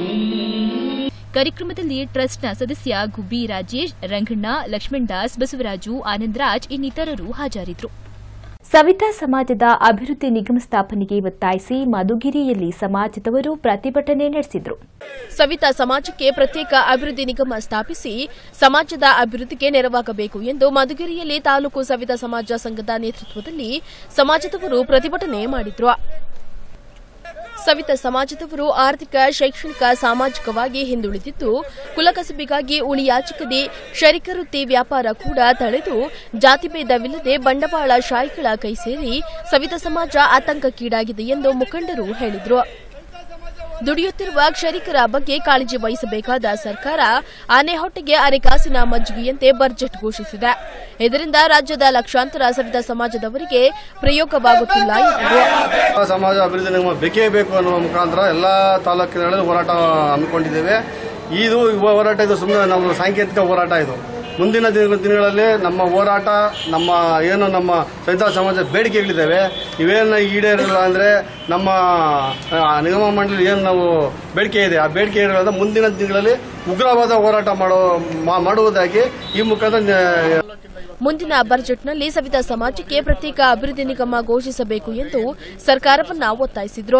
ಕಾರ್ಯಕ್ರಮದಲ್ಲಿ ಟ್ರಸ್ಟ್ನ ಸದಸ್ಯ ಗುಬ್ಬಿ ರಾಜೇಶ್ ರಂಗಣ್ಣ ಲಕ್ಷ್ಮಣ್ ದಾಸ್ ಬಸವರಾಜು ಆನಂದರಾಜ್ ಇನ್ನಿತರರು ಹಾಜರಿದ್ದರು ಸವಿತಾ ಸಮಾಜದ ಅಭಿವೃದ್ಧಿ ನಿಗಮ ಸ್ಥಾಪನೆಗೆ ಒತ್ತಾಯಿಸಿ ಮಧುಗಿರಿಯಲ್ಲಿ ಸಮಾಜದವರು ಪ್ರತಿಭಟನೆ ನಡೆಸಿದರು ಸವಿತಾ ಸಮಾಜಕ್ಕೆ ಪ್ರತ್ಯೇಕ ಅಭಿವೃದ್ಧಿ ನಿಗಮ ಸ್ಥಾಪಿಸಿ ಸಮಾಜದ ಅಭಿವೃದ್ಧಿಗೆ ನೆರವಾಗಬೇಕು ಎಂದು ಮಧುಗಿರಿಯಲ್ಲಿ ತಾಲೂಕು ಸವಿತಾ ಸಮಾಜ ಸಂಘದ ನೇತೃತ್ವದಲ್ಲಿ ಸಮಾಜದವರು ಪ್ರತಿಭಟನೆ ಮಾಡಿದ್ರು ಸವಿತಾ ಸಮಾಜದವರು ಆರ್ಥಿಕ ಶೈಕ್ಷಣಿಕ ಸಾಮಾಜಿಕವಾಗಿ ಹಿಂದುಳಿದಿದ್ದು ಕುಲಕಸಬಿಗಾಗಿ ಉಳಿಯಾಚಿಕದೆ ಶರಿಕವೃತ್ತಿ ವ್ಯಾಪಾರ ಕೂಡ ತಳೆದು ಜಾತಿಭೇದವಿಲ್ಲದೆ ಬಂಡವಾಳ ಶಾಹಿಗಳ ಕೈ ಸೇರಿ ಸವಿತಾ ಸಮಾಜ ಆತಂಕಕ್ಕೀಡಾಗಿದೆ ಎಂದು ಮುಖಂಡರು ಹೇಳಿದರು ದುಡಿಯುತ್ತಿರುವ ಕ್ಷರಿಕರ ಬಗ್ಗೆ ಕಾಳಜಿ ವಹಿಸಬೇಕಾದ ಸರ್ಕಾರ ಆನೆ ಹೊಟ್ಟೆಗೆ ಅರೆಕಾಸಿನ ಮಜ್ಜಿಗೆಯಂತೆ ಬಜೆಟ್ ಘೋಷಿಸಿದೆ ಇದರಿಂದ ರಾಜ್ಯದ ಲಕ್ಷಾಂತರ ಸವಿತಾ ಸಮಾಜದವರಿಗೆ ಪ್ರಯೋಗವಾಗುತ್ತಿಲ್ಲ ಎಂದರು ಸಮಾಜ ಅಭಿವೃದ್ಧಿ ನಿಗಮ ಬೇಕೇ ಬೇಕು ಅನ್ನುವ ಮುಖಾಂತರ ಎಲ್ಲ ತಾಲೂಕಿನಲ್ಲಿ ಹೋರಾಟ ಹಮ್ಮಿಕೊಂಡಿದ್ದೇವೆ ಇದು ಯುವ ಹೋರಾಟ ಇದು ಸುಮ್ಮನೆ ನಮ್ಮ ಸಾಂಕೇತಿಕ ಹೋರಾಟ ಇದು ಮುಂದಿನ ದಿನ- ದಿನಗಳಲ್ಲಿ ನಮ್ಮ ಹೋರಾಟ ನಮ್ಮ ಏನು ನಮ್ಮ ಸವಿತಾ ಸಮಾಜ ಬೇಡಿಕೆಗಳಿದ್ದಾವೆ ಇವೇನು ಈಡೇರಿಲ್ಲ ಅಂದರೆ ನಮ್ಮ ಆ, ನಿಗಮ ಮಂಡಳಿ ಏನು ನಾವು ಬೇಡಿಕೆ ಇದೆ ಆ ಬೇಡಿಕೆ ಈಡೇರಿಲ್ಲ ಮುಂದಿನ ದಿನಗಳಲ್ಲಿ ಉಗ್ರವಾದ ಹೋರಾಟ ಮಾಡೋ ಮಾ- ಮಾಡುವುದಾಗಿ ಈ ಮುಖಾಂತರ ನ್ಯಾ- ಮುಂದಿನ ಬಜೆಟ್ನಲ್ಲಿ ಸವಿತಾ ಸಮಾಜಕ್ಕೆ ಪ್ರತ್ಯೇಕ ಅಭಿವೃದ್ಧಿ ನಿಗಮ ಘೋಷಿಸಬೇಕು ಎಂದು ಸರ್ಕಾರವನ್ನ ಒತ್ತಾಯಿಸಿದ್ರು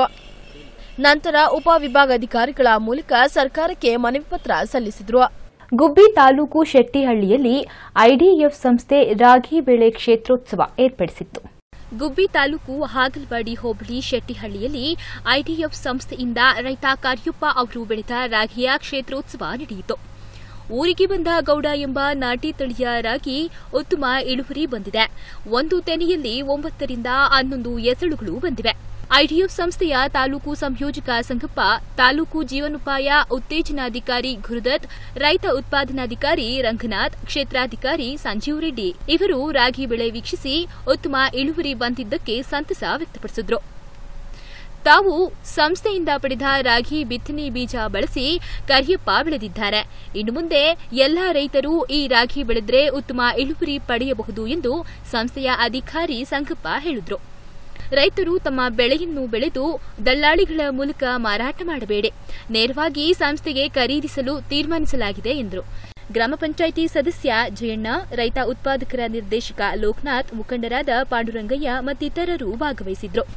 ನಂತರ ಉಪವಿಭಾಗಾಧಿಕಾರಿಗಳ ಮೂಲಕ ಸರ್ಕಾರಕ್ಕೆ ಮನವಿ ಪತ್ರ ಸಲ್ಲಿಸಿದ್ರು ಗುಬ್ಬಿ ತಾಲೂಕು ಶೆಟ್ಟಿಹಳ್ಳಿಯಲ್ಲಿ ಐಡಿಎಫ್ ಸಂಸ್ಥೆ ರಾಗಿ ಬೆಳೆ ಕ್ಷೇತ್ರೋತ್ಸವ ಏರ್ಪಡಿಸಿತ್ತು ಗುಬ್ಬಿ ತಾಲೂಕು ಹಾಗಲವಾಡಿ ಹೋಬಳಿ ಶೆಟ್ಟಿಹಳ್ಳಿಯಲ್ಲಿ ಐಡಿಎಫ್ ಸಂಸ್ಥೆಯಿಂದ ರೈತ ಕಾರ್ಯಪ್ಪ ಅವರು ಬೆಳೆದ ರಾಗಿಯ ಕ್ಷೇತ್ರೋತ್ಸವ ನಡೆಯಿತು ಊರಿಗೆ ಬಂದ ಗೌಡ ಎಂಬ ನಾಟಿ ತಳಿಯ ರಾಗಿ ಉತ್ತಮ ಇಳುವರಿ ಬಂದಿದೆ ಒಂದು ತೆನೆಯಲ್ಲಿ ಒಂಬತ್ತರಿಂದ ಹನ್ನೊಂದು ಎಸಳುಗಳು ಬಂದಿವೆ ಐಡಿಎಫ್ ಸಂಸ್ಥೆಯ ತಾಲೂಕು ಸಂಯೋಜಕ ಸಂಗಪ್ಪ ತಾಲೂಕು ಜೀವನೋಪಾಯ ಉತ್ತೇಜನಾಧಿಕಾರಿ ಗುರುದತ್ ರೈತ ಉತ್ಪಾದನಾಧಿಕಾರಿ ರಂಗನಾಥ್ ಕ್ಷೇತ್ರಾಧಿಕಾರಿ ಸಂಜೀವ್ ರೆಡ್ಡಿ ಇವರು ರಾಗಿ ಬೆಳೆ ವೀಕ್ಷಿಸಿ ಉತ್ತಮ ಇಳುವರಿ ಬಂದಿದ್ದಕ್ಕೆ ಸಂತಸ ವ್ಯಕ್ತಪಡಿಸಿದ್ರು ತಾವು ಸಂಸ್ಥೆಯಿಂದ ಪಡೆದ ರಾಗಿ ಬಿತ್ತನೆ ಬೀಜ ಬಳಸಿ ಕರಿಯಪ್ಪ ಬೆಳೆದಿದ್ದಾರೆ ಇನ್ನು ಮುಂದೆ ಎಲ್ಲಾ ರೈತರು ಈ ರಾಗಿ ಬೆಳೆದ್ರೆ ಉತ್ತಮ ಇಳುವರಿ ಪಡೆಯಬಹುದು ಎಂದು ಸಂಸ್ಥೆಯ ಅಧಿಕಾರಿ ಸಂಗಪ್ಪ ಹೇಳಿದ್ರು ರೈತರು ತಮ್ಮ ಬೆಳೆಯನ್ನು ಬೆಳೆದು ದಲ್ಲಾಳಿಗಳ ಮೂಲಕ ಮಾರಾಟ ಮಾಡಬೇಡಿ ನೇರವಾಗಿ ಸಂಸ್ಥೆಗೆ ಖರೀದಿಸಲು ತೀರ್ಮಾನಿಸಲಾಗಿದೆ ಎಂದರು ಗ್ರಾಮ ಪಂಚಾಯಿತಿ ಸದಸ್ಯ ಜಯಣ್ಣ ರೈತ ಉತ್ಪಾದಕರ ನಿರ್ದೇಶಕ ಲೋಕನಾಥ್ ಮುಖಂಡರಾದ ಪಾಂಡುರಂಗಯ್ಯ ಮತ್ತಿತರರು ಭಾಗವಹಿಸಿದ್ರು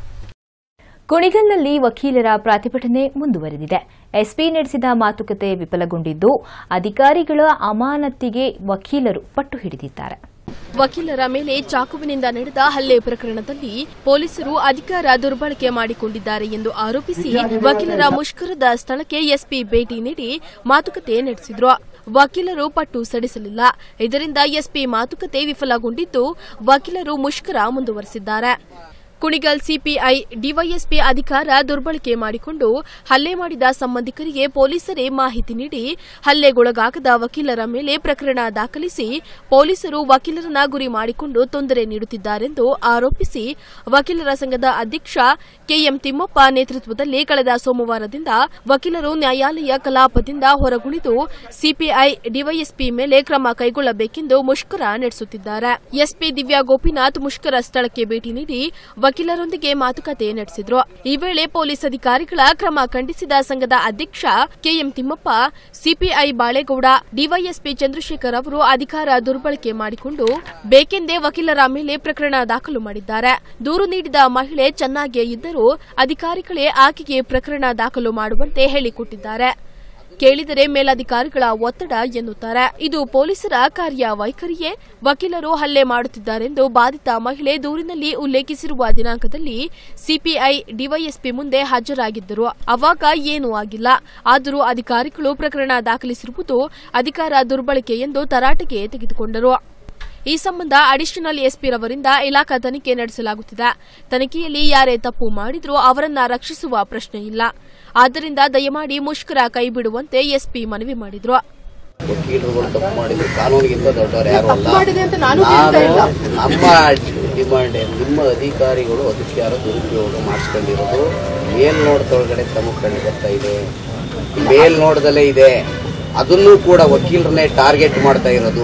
ಕುಣಿಗಲ್ನಲ್ಲಿ ವಕೀಲರ ಪ್ರತಿಭಟನೆ ಮುಂದುವರೆದಿದೆ ಎಸ್ಪಿ ನಡೆಸಿದ ಮಾತುಕತೆ ವಿಫಲಗೊಂಡಿದ್ದು ಅಧಿಕಾರಿಗಳ ಅಮಾನತಿಗೆ ವಕೀಲರು ಪಟ್ಟು ಹಿಡಿದಿದ್ದಾರೆ ವಕೀಲರ ಮೇಲೆ ಚಾಕುವಿನಿಂದ ನಡೆದ ಹಲ್ಲೆ ಪ್ರಕರಣದಲ್ಲಿ ಪೊಲೀಸರು ಅಧಿಕಾರ ದುರ್ಬಳಕೆ ಮಾಡಿಕೊಂಡಿದ್ದಾರೆ ಎಂದು ಆರೋಪಿಸಿ ವಕೀಲರ ಮುಷ್ಕರದ ಸ್ಥಳಕ್ಕೆ ಎಸ್ಪಿ ಭೇಟಿ ನೀಡಿ ಮಾತುಕತೆ ನಡೆಸಿದ್ರು ವಕೀಲರು ಪಟ್ಟು ಸಡಿಸಲಿಲ್ಲ ಇದರಿಂದ ಎಸ್ಪಿ ಮಾತುಕತೆ ವಿಫಲಗೊಂಡಿದ್ದು ವಕೀಲರು ಮುಷ್ಕರ ಮುಂದುವರೆಸಿದ್ದಾರೆ ಕುಣಿಗಲ್ ಸಿಪಿಐ ಡಿವೈಎಸ್ಪಿ ಅಧಿಕಾರ ದುರ್ಬಳಕೆ ಮಾಡಿಕೊಂಡು ಹಲ್ಲೆ ಮಾಡಿದ ಸಂಬಂಧಿಕರಿಗೆ ಪೊಲೀಸರೇ ಮಾಹಿತಿ ನೀಡಿ ಹಲ್ಲೆಗೊಳಗಾಗದ ವಕೀಲರ ಮೇಲೆ ಪ್ರಕರಣ ದಾಖಲಿಸಿ ಪೊಲೀಸರು ವಕೀಲರನ್ನ ಗುರಿ ಮಾಡಿಕೊಂಡು ತೊಂದರೆ ನೀಡುತ್ತಿದ್ದಾರೆಂದು ಆರೋಪಿಸಿ ವಕೀಲರ ಸಂಘದ ಅಧ್ಯಕ್ಷ ಕೆಎಂ ತಿಮ್ಮಪ್ಪ ನೇತೃತ್ವದಲ್ಲಿ ಕಳೆದ ಸೋಮವಾರದಿಂದ ವಕೀಲರು ನ್ಯಾಯಾಲಯ ಕಲಾಪದಿಂದ ಹೊರಗುಳಿದು ಸಿಪಿಐ ಡಿವೈಎಸ್ಪಿ ಮೇಲೆ ಕ್ರಮ ಕೈಗೊಳ್ಳಬೇಕೆಂದು ಮುಷ್ಕರ ನಡೆಸುತ್ತಿದ್ದಾರೆ ಎಸ್ಪಿ ದಿವ್ಯಾ ಗೋಪಿನಾಥ್ ಮುಷ್ಕರ ಸ್ಥಳಕ್ಕೆ ಭೇಟಿ ನೀಡಿ ವಕೀಲರೊಂದಿಗೆ ಮಾತುಕತೆ ನಡೆಸಿದ್ರು ಈ ವೇಳೆ ಪೊಲೀಸ್ ಅಧಿಕಾರಿಗಳ ಕ್ರಮ ಖಂಡಿಸಿದ ಸಂಘದ ಅಧ್ಯಕ್ಷ KM Thimmappa CPI Balegowda DYSP Chandrashekar ಅವರು ಅಧಿಕಾರ ದುರ್ಬಳಕೆ ಮಾಡಿಕೊಂಡು ಬೇಕೆಂದೇ ವಕೀಲರ ಮೇಲೆ ಪ್ರಕರಣ ದಾಖಲು ಮಾಡಿದ್ದಾರೆ ದೂರು ನೀಡಿದ ಮಹಿಳೆ ಚೆನ್ನಾಗಿಯೇ ಇದ್ದರೂ ಅಧಿಕಾರಿಗಳೇ ಆಕೆಗೆ ಪ್ರಕರಣ ದಾಖಲು ಮಾಡುವಂತೆ ಹೇಳಿಕೊಟ್ಟಿದ್ದಾರೆ ಕೇಳಿದರೆ ಮೇಲಧಿಕಾರಿಗಳ ಒತ್ತಡ ಎನ್ನುತ್ತಾರೆ ಇದು ಪೊಲೀಸರ ಕಾರ್ಯವೈಖರಿಯೇ ವಕೀಲರು ಹಲ್ಲೆ ಮಾಡುತ್ತಿದ್ದಾರೆಂದು ಬಾಧಿತ ಮಹಿಳೆ ದೂರಿನಲ್ಲಿ ಉಲ್ಲೇಖಿಸಿರುವ ದಿನಾಂಕದಲ್ಲಿ ಸಿಪಿಐ ಡಿವೈಎಸ್ಪಿ ಮುಂದೆ ಹಾಜರಾಗಿದ್ದರು ಅವಾಗ ಏನೂ ಆಗಿಲ್ಲ ಆದರೂ ಅಧಿಕಾರಿಗಳು ಪ್ರಕರಣ ದಾಖಲಿಸಿರುವುದು ಅಧಿಕಾರ ದುರ್ಬಳಕೆ ಎಂದು ತರಾಟೆಗೆ ತೆಗೆದುಕೊಂಡರು ಈ ಸಂಬಂಧ ಅಡಿಷನಲ್ ಎಸ್ಪಿ ರವರಿಂದ ಇಲಾಖಾ ತನಿಖೆ ನಡೆಸಲಾಗುತ್ತಿದೆ ತನಿಖೆಯಲ್ಲಿ ಯಾರೇ ತಪ್ಪು ಮಾಡಿದ್ರೂ ಅವರನ್ನ ರಕ್ಷಿಸುವ ಪ್ರಶ್ನೆ ಇಲ್ಲ ಆದ್ದರಿಂದ ದಯಮಾಡಿ ಮುಷ್ಕರ ಕೈಬಿಡುವಂತೆ ಎಸ್ಪಿ ಮನವಿ ಮಾಡಿದ್ರು ವಕೀಲರುಗಳು ತಪ್ಪು ಮಾಡಿದ್ರು ಕಾನೂನಿಗಿಂತ ದೊಡ್ಡವರು ಯಾರು ಅಲ್ಲ ಮಾಡಿದೆ ಅಂತ ನಾನು ಹೇಳ್ತಾ ಇಲ್ಲ. ನಮ್ಮ ಡಿಮಾಂಡ್ ಏನು? ನಿಮ್ಮ ಅಧಿಕಾರಿಗಳು ಅಧಿಕಾರ ದುರುಪಯೋಗ ಮಾಡಿಸ್ಕೊಂಡಿರೋದು ಮೇಲ್ನೋಟದೊಳಗಡೆ ತಮಗೆ ಕಂಡು ಬರ್ತಾ ಇದೆ ಮೇಲ್ನೋಟದಲ್ಲೇ ಇದೆ ಅದನ್ನು ಕೂಡ ವಕೀಲರನ್ನೇ ಟಾರ್ಗೆಟ್ ಮಾಡ್ತಾ ಇರೋದು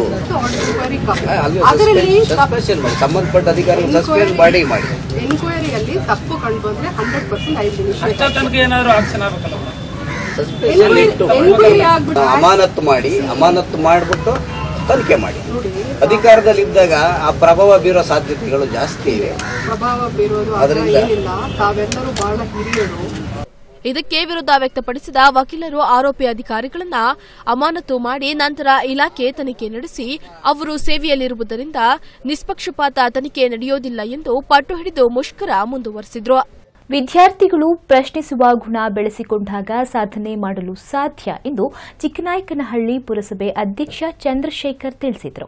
ಅದರಲ್ಲಿ ಸಸ್ಪೆನ್ಷನ್ ಮಾಡಿ ಸಂಬಂಧಪಟ್ಟ ಅಧಿಕಾರಿಗಳು ಸಸ್ಪೆಂಡ್ ಮಾಡಿ ಮಾಡಿ ಎನ್ಕ್ವೈರಿಯಲ್ಲಿ ತಪ್ಪು ಕಂಡು ಬಂದ್ರೆ ಹಂಡ್ರೆಡ್ ಪರ್ಸೆಂಟ್ ಐದು ನಿಮಿಷ ಏನಾದ್ರು ಆಕ್ಷನ್ ಆಗ್ಬೇಕಲ್ಲ ಸಸ್ಪೆನ್ಷನ್ ಇಟ್ಟು ಅಮಾನತ್ತು ಮಾಡಿ ಅಮಾನತ್ತು ಮಾಡಿಬಿಟ್ಟು ತನಿಖೆ ಮಾಡಿ ಅಧಿಕಾರದಲ್ಲಿದ್ದಾಗ ಆ ಪ್ರಭಾವ ಬೀರೋ ಸಾಧ್ಯತೆಗಳು ಜಾಸ್ತಿ ಇವೆ ಪ್ರಭಾವ ಬೀರೋದು ಆ ಥರ ಅದರಿಂದ ಏನಿಲ್ಲ ತಾವೆಲ್ಲರೂ ಬಹಳ ಹಿರಿಯರು ಇದಕ್ಕೆ ವಿರೋಧ ವ್ಯಕ್ತಪಡಿಸಿದ ವಕೀಲರು ಆರೋಪಿ ಅಧಿಕಾರಿಗಳನ್ನ ಅಮಾನತು ಮಾಡಿ ನಂತರ ಇಲಾಖೆ ತನಿಖೆ ನಡೆಸಿ ಅವರು ಸೇವೆಯಲ್ಲಿರುವುದರಿಂದ ನಿಷ್ಪಕ್ಷಪಾತ ತನಿಖೆ ನಡೆಯೋದಿಲ್ಲ ಎಂದು ಪಟ್ಟು ಹಿಡಿದು ಮುಷ್ಕರ ಮುಂದುವರೆಸಿದ್ರು ವಿದ್ಯಾರ್ಥಿಗಳು ಪ್ರಶ್ನಿಸುವ ಗುಣ ಬೆಳೆಸಿಕೊಂಡಾಗ ಸಾಧನೆ ಮಾಡಲು ಸಾಧ್ಯ ಎಂದು ಚಿಕ್ಕನಾಯಕನಹಳ್ಳಿ ಪುರಸಭೆ ಅಧ್ಯಕ್ಷ ಚಂದ್ರಶೇಖರ್ ತಿಳಿಸಿದರು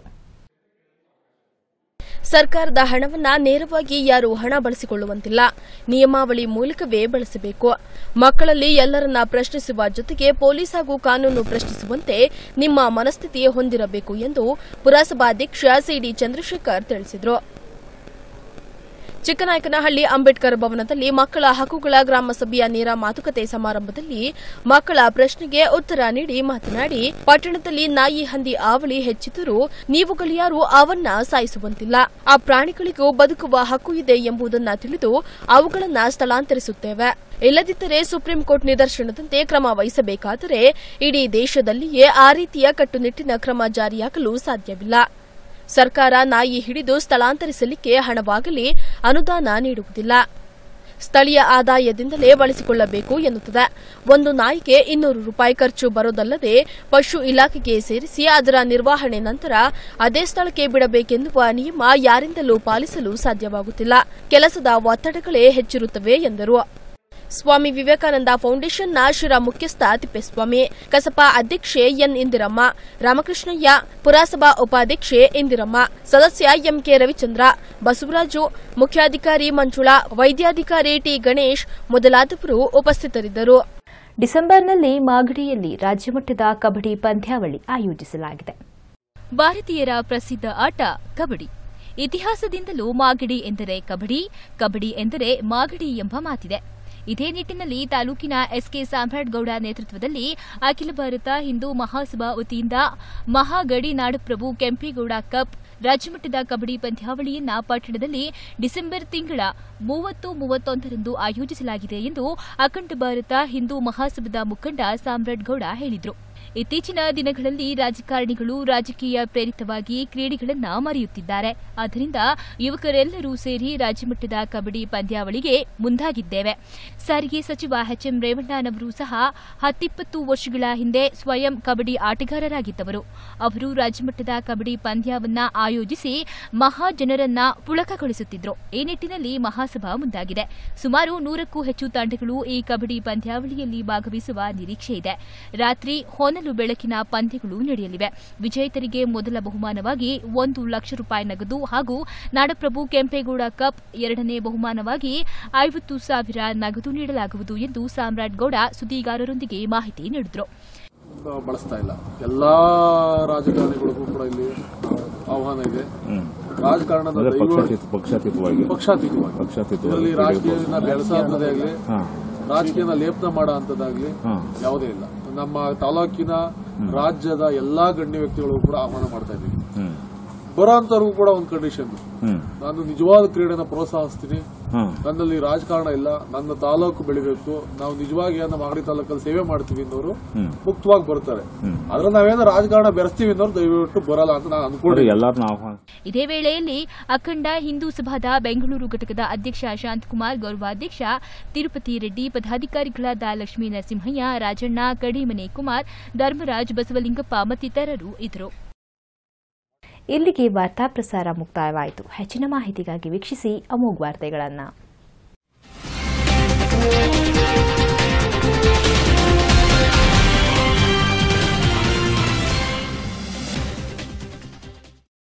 ಸರ್ಕಾರದ ಹಣವನ್ನ ನೇರವಾಗಿ ಯಾರು ಹಣ ಬಳಸಿಕೊಳ್ಳುವಂತಿಲ್ಲ ನಿಯಮಾವಳಿ ಮೂಲಕವೇ ಬಳಸಬೇಕು ಮಕ್ಕಳಲ್ಲಿ ಎಲ್ಲರನ್ನ ಪ್ರಶ್ನಿಸುವ ಜೊತೆಗೆ ಪೊಲೀಸ್ ಹಾಗೂ ಕಾನೂನು ಪ್ರಶ್ನಿಸುವಂತೆ ನಿಮ್ಮ ಮನಸ್ಥಿತಿ ಹೊಂದಿರಬೇಕು ಎಂದು ಪುರಸಭಾಧ್ಯಕ್ಷ ಸಿಡಿ ಚಂದ್ರಶೇಖರ್ ತಿಳಿಸಿದರು ಚಿಕ್ಕನಾಯಕನಹಳ್ಳಿ ಅಂಬೇಡ್ಕರ್ ಭವನದಲ್ಲಿ ಮಕ್ಕಳ ಹಕ್ಕುಗಳ ಗ್ರಾಮ ಸಭೆಯ ನೇರ ಮಾತುಕತೆ ಸಮಾರಂಭದಲ್ಲಿ ಮಕ್ಕಳ ಪ್ರಶ್ನೆಗೆ ಉತ್ತರ ನೀಡಿ ಮಾತನಾಡಿ ಪಟ್ಟಣದಲ್ಲಿ ನಾಯಿ ಹಂದಿ ಆವಳಿ ಹೆಚ್ಚಿದ್ದರೂ ನೀವುಗಳ್ಯಾರು ಅವನ್ನ ಸಾಯಿಸುವಂತಿಲ್ಲ ಆ ಪ್ರಾಣಿಗಳಿಗೂ ಬದುಕುವ ಹಕ್ಕು ಇದೆ ಎಂಬುದನ್ನ ತಿಳಿದು ಅವುಗಳನ್ನ ಸ್ಥಳಾಂತರಿಸುತ್ತೇವೆ ಇಲ್ಲದಿದ್ದರೆ ಸುಪ್ರೀಂ ಕೋರ್ಟ್ ನಿದರ್ಶನದಂತೆ ಕ್ರಮ ವಹಿಸಬೇಕಾದರೆ ಇಡೀ ದೇಶದಲ್ಲಿಯೇ ಆ ರೀತಿಯ ಕಟ್ಟುನಿಟ್ಟಿನ ಕ್ರಮ ಜಾರಿಯಾಗಲು ಸಾಧ್ಯವಿಲ್ಲ ಸರ್ಕಾರ ನಾಯಿ ಹಿಡಿದು ಸ್ಥಳಾಂತರಿಸಲಿಕ್ಕೆ ಹಣವಾಗಲಿ ಅನುದಾನ ನೀಡುವುದಿಲ್ಲ ಸ್ಥಳೀಯ ಆದಾಯದಿಂದಲೇ ಬಳಸಿಕೊಳ್ಳಬೇಕು ಎನ್ನುತ್ತದೆ ಒಂದು ನಾಯಿಗೆ ಇನ್ನೂರು ರೂಪಾಯಿ ಖರ್ಚು ಬರೋದಲ್ಲದೆ ಪಶು ಇಲಾಖೆಗೆ ಸೇರಿಸಿ ಅದರ ನಿರ್ವಹಣೆ ನಂತರ ಅದೇ ಸ್ಥಳಕ್ಕೆ ಬಿಡಬೇಕೆನ್ನುವ ನಿಯಮ ಯಾರಿಂದಲೂ ಪಾಲಿಸಲು ಸಾಧ್ಯವಾಗುತ್ತಿಲ್ಲ ಕೆಲಸದ ಒತ್ತಡಗಳೇ ಹೆಚ್ಚಿರುತ್ತವೆ ಎಂದರು ಸ್ವಾಮಿ ವಿವೇಕಾನಂದ ಫೌಂಡೇಶನ್ನ ಶಿರಾ ಮುಖ್ಯಸ್ಥ ತಿಪ್ಪೇಸ್ವಾಮಿ ಕಸಪಾ ಅಧ್ಯಕ್ಷೆ ಎನ್ ಇಂದಿರಮ್ಮ ರಾಮಕೃಷ್ಣಯ್ಯ ಪುರಸಭಾ ಉಪಾಧ್ಯಕ್ಷೆ ಇಂದಿರಮ್ಮ ಸದಸ್ಯ ಎಂಕೆ ರವಿಚಂದ್ರ ಬಸವರಾಜು ಮುಖ್ಯಾಧಿಕಾರಿ ಮಂಜುಳಾ ವೈದ್ಯಾಧಿಕಾರಿ ಟಿ ಗಣೇಶ್ ಮೊದಲಾದವರು ಉಪಸ್ಥಿತರಿದ್ದರು ಡಿಸೆಂಬರ್ನಲ್ಲಿ ಮಾಗಡಿಯಲ್ಲಿ ರಾಜ್ಯಮಟ್ಟದ ಕಬಡ್ಡಿ ಪಂದ್ಯಾವಳಿ ಆಯೋಜಿಸಲಾಗಿದೆ ಭಾರತೀಯರ ಪ್ರಸಿದ್ಧ ಆಟ ಕಬಡ್ಡಿ ಇತಿಹಾಸದಿಂದಲೂ ಮಾಗಡಿ ಎಂದರೆ ಕಬಡ್ಡಿ ಕಬಡ್ಡಿ ಎಂದರೆ ಮಾಗಡಿ ಎಂಬ ಮಾತಿದೆ ಇದೇ ನಿಟ್ಟಿನಲ್ಲಿ ತಾಲೂಕಿನ ಎಸ್ಕೆ ಸಾಮ್ರಾಟ್ಗೌಡ ನೇತೃತ್ವದಲ್ಲಿ ಅಖಿಲ ಭಾರತ ಹಿಂದೂ ಮಹಾಸಭಾ ವತಿಯಿಂದ ಮಹಾಗಡಿ ನಾಡಪ್ರಭು ಕೆಂಪೇಗೌಡ ಕಪ್ ರಾಜ್ಯಮಟ್ಟದ ಕಬಡ್ಡಿ ಪಂದ್ಯಾವಳಿಯನ್ನ ಪಟ್ಟಣದಲ್ಲಿ ಡಿಸೆಂಬರ್ ತಿಂಗಳ ಮೂವತ್ತು ಮೂವತ್ತೊಂದರಂದು ಆಯೋಜಿಸಲಾಗಿದೆ ಎಂದು ಅಖಂಡ ಭಾರತ ಹಿಂದೂ ಮಹಾಸಭಾದ ಮುಖಂಡ ಸಾಮ್ರಾಟ್ಗೌಡ ಹೇಳಿದರು ಇತ್ತೀಚಿನ ದಿನಗಳಲ್ಲಿ ರಾಜಕಾರಣಿಗಳು ರಾಜಕೀಯ ಪ್ರೇರಿತವಾಗಿ ಕ್ರೀಡೆಗಳನ್ನ ಮರೆಯುತ್ತಿದ್ದಾರೆ ಆದ್ದರಿಂದ ಯುವಕರೆಲ್ಲರೂ ಸೇರಿ ರಾಜ್ಯಮಟ್ಟದ ಕಬಡ್ಡಿ ಪಂದ್ಯಾವಳಿಗೆ ಮುಂದಾಗಿದ್ದೇವೆ ಸಾರಿಗೆ ಸಚಿವ ಎಚ್ಎಂ ರೇವಣ್ಣನವರು ಸಹ ಹತ್ತಿಪ್ಪತ್ತು ವರ್ಷಗಳ ಹಿಂದೆ ಸ್ವಯಂ ಕಬಡ್ಡಿ ಆಟಗಾರರಾಗಿದ್ದವರು ಅವರು ರಾಜ್ಯಮಟ್ಟದ ಕಬಡ್ಡಿ ಪಂದ್ಯವನ್ನ ಆಯೋಜಿಸಿ ಮಹಾ ಜನರನ್ನ ಪುಳಕಗೊಳಿಸುತ್ತಿದ್ರು ಈ ನಿಟ್ಟಿನಲ್ಲಿ ಮಹಾಸಭಾ ಮುಂದಾಗಿದೆ ಸುಮಾರು ನೂರಕ್ಕೂ ಹೆಚ್ಚು ತಂಡಗಳು ಈ ಕಬಡ್ಡಿ ಪಂದ್ಯಾವಳಿಯಲ್ಲಿ ಭಾಗವಹಿಸುವ ನಿರೀಕ್ಷೆ ಇದೆ ರಾತ್ರಿ ಹೊನಲು ಬೆಳಕಿನ ಪಂದ್ಯಗಳು ನಡೆಯಲಿವೆ ವಿಜೇತರಿಗೆ ಮೊದಲ ಬಹುಮಾನವಾಗಿ ಒಂದು ಲಕ್ಷ ರೂಪಾಯಿ ನಗದು ಹಾಗೂ ನಾಡಪ್ರಭು ಕೆಂಪೇಗೌಡ ಕಪ್ ಎರಡನೇ ಬಹುಮಾನವಾಗಿ ಐವತ್ತು ಸಾವಿರ ನಗದು ನೀಡಲಾಗುವುದು ಎಂದು ಸಾಮ್ರಾಟ್ಗೌಡ ಸುದ್ದಿಗಾರರೊಂದಿಗೆ ಮಾಹಿತಿ ನೀಡಿದರು ಬಳಸ್ತಾ ಇಲ್ಲ ಎಲ್ಲಾ ರಾಜಕಾರಣಿಗಳಿಗೂ ಕೂಡ ಇಲ್ಲಿ ಆಹ್ವಾನ ಇದೆ ರಾಜಕಾರಣದ ಅಂದ್ರೆ ದೈವ- ಪಕ್ಷಾತೀತ- ಪಕ್ಷಾತೀತವಾಗಿ ಪಕ್ಷಾತೀತವಾಗಿ ಪಕ್ಷಾತೀತವಾಗಿ ಇದರಲ್ಲಿ ಕ್ರೀಡೆ ರಾಜಕೀಯನ ಪ್ರೋತ್ಸಾಹ. ಬೆಳೆಸ ಅಂತದಾಗ್ಲಿ ಹಾ. ರಾಜಕೀಯನ ಲೇಪನ ಮಾಡೋ ಅಂತದಾಗ್ಲಿ ಹಾ. ಯಾವುದೇ ಇಲ್ಲ ನಮ್ಮ ತಾಲೂಕಿನ ರಾಜ್ಯದ ಎಲ್ಲಾ ಗಣ್ಯ ವ್ಯಕ್ತಿಗಳು ಕೂಡ ಆಹ್ವಾನ ಮಾಡ್ತಾ ಇದ್ದೀವಿ ಹ್ಮ್ ಬರೋಂಥವ್ರಿಗೂ ಕೂಡ ಒಂದು ಕಂಡೀಷನ್ ಹ್ಮ್ ನಾನು ನಿಜವಾದ ಕ್ರೀಡೆನ ಪ್ರೋತ್ಸಾಹಿಸ್ತೀನಿ ಹ್ಮ್ ನನ್ನಲ್ಲಿ ರಾಜಕಾರಣ ಇಲ್ಲ ನನ್ನ ತಾಲೂಕು ಬೆಳಿಬೇಕು ನಾವು ನಿಜವಾಗಿ ನಮ್ಮ ಮಾಗಡಿ ತಾಲೂಕಲ್ಲಿ ಸೇವೆ ಮಾಡ್ತೀವಿ ಅನ್ನೋರು ಹ್ಮ್ ಮುಕ್ತವಾಗಿ ಬರ್ತಾರೆ ಹ್ಮ್ ಆದ್ರೆ ನಾವೇನೋ ರಾಜಕಾರಣ ಬೆರೆಸ್ತೀವಿ ಅನ್ನೋರು ದಯವಿಟ್ಟು ಬರಲ್ಲ ಅಂತ ನಾನು ಅನ್ಕೊಂಡಿದ್ದೀನಿ ಎಲ್ಲಾರನ್ನೂ ಆಹ್ವಾನ ಇದೇ ವೇಳೆಯಲ್ಲಿ ಅಖಂಡ ಹಿಂದೂ ಸಭಾದ ಬೆಂಗಳೂರು ಘಟಕದ ಅಧ್ಯಕ್ಷ ಶಾಂತಕುಮಾರ್ ಗೌರವಾಧ್ಯಕ್ಷ ತಿರುಪತಿ ರೆಡ್ಡಿ ಪದಾಧಿಕಾರಿಗಳಾದ ಲಕ್ಷ್ಮೀ ನರಸಿಂಹಯ್ಯ ರಾಜಣ್ಣ ಕಡಿಮನೆ ಕುಮಾರ್ ಧರ್ಮರಾಜ್ ಬಸವಲಿಂಗಪ್ಪ ಮತ್ತಿತರರು ಇದ್ದರು ಇಲ್ಲಿಗೆ ವಾರ್ತಾ ಪ್ರಸಾರ ಮುಕ್ತಾಯವಾಯಿತು ಹೆಚ್ಚಿನ ಮಾಹಿತಿಗಾಗಿ ವೀಕ್ಷಿಸಿ ಅಮೋಘ್ ವಾರ್ತೆಗಳನ್ನು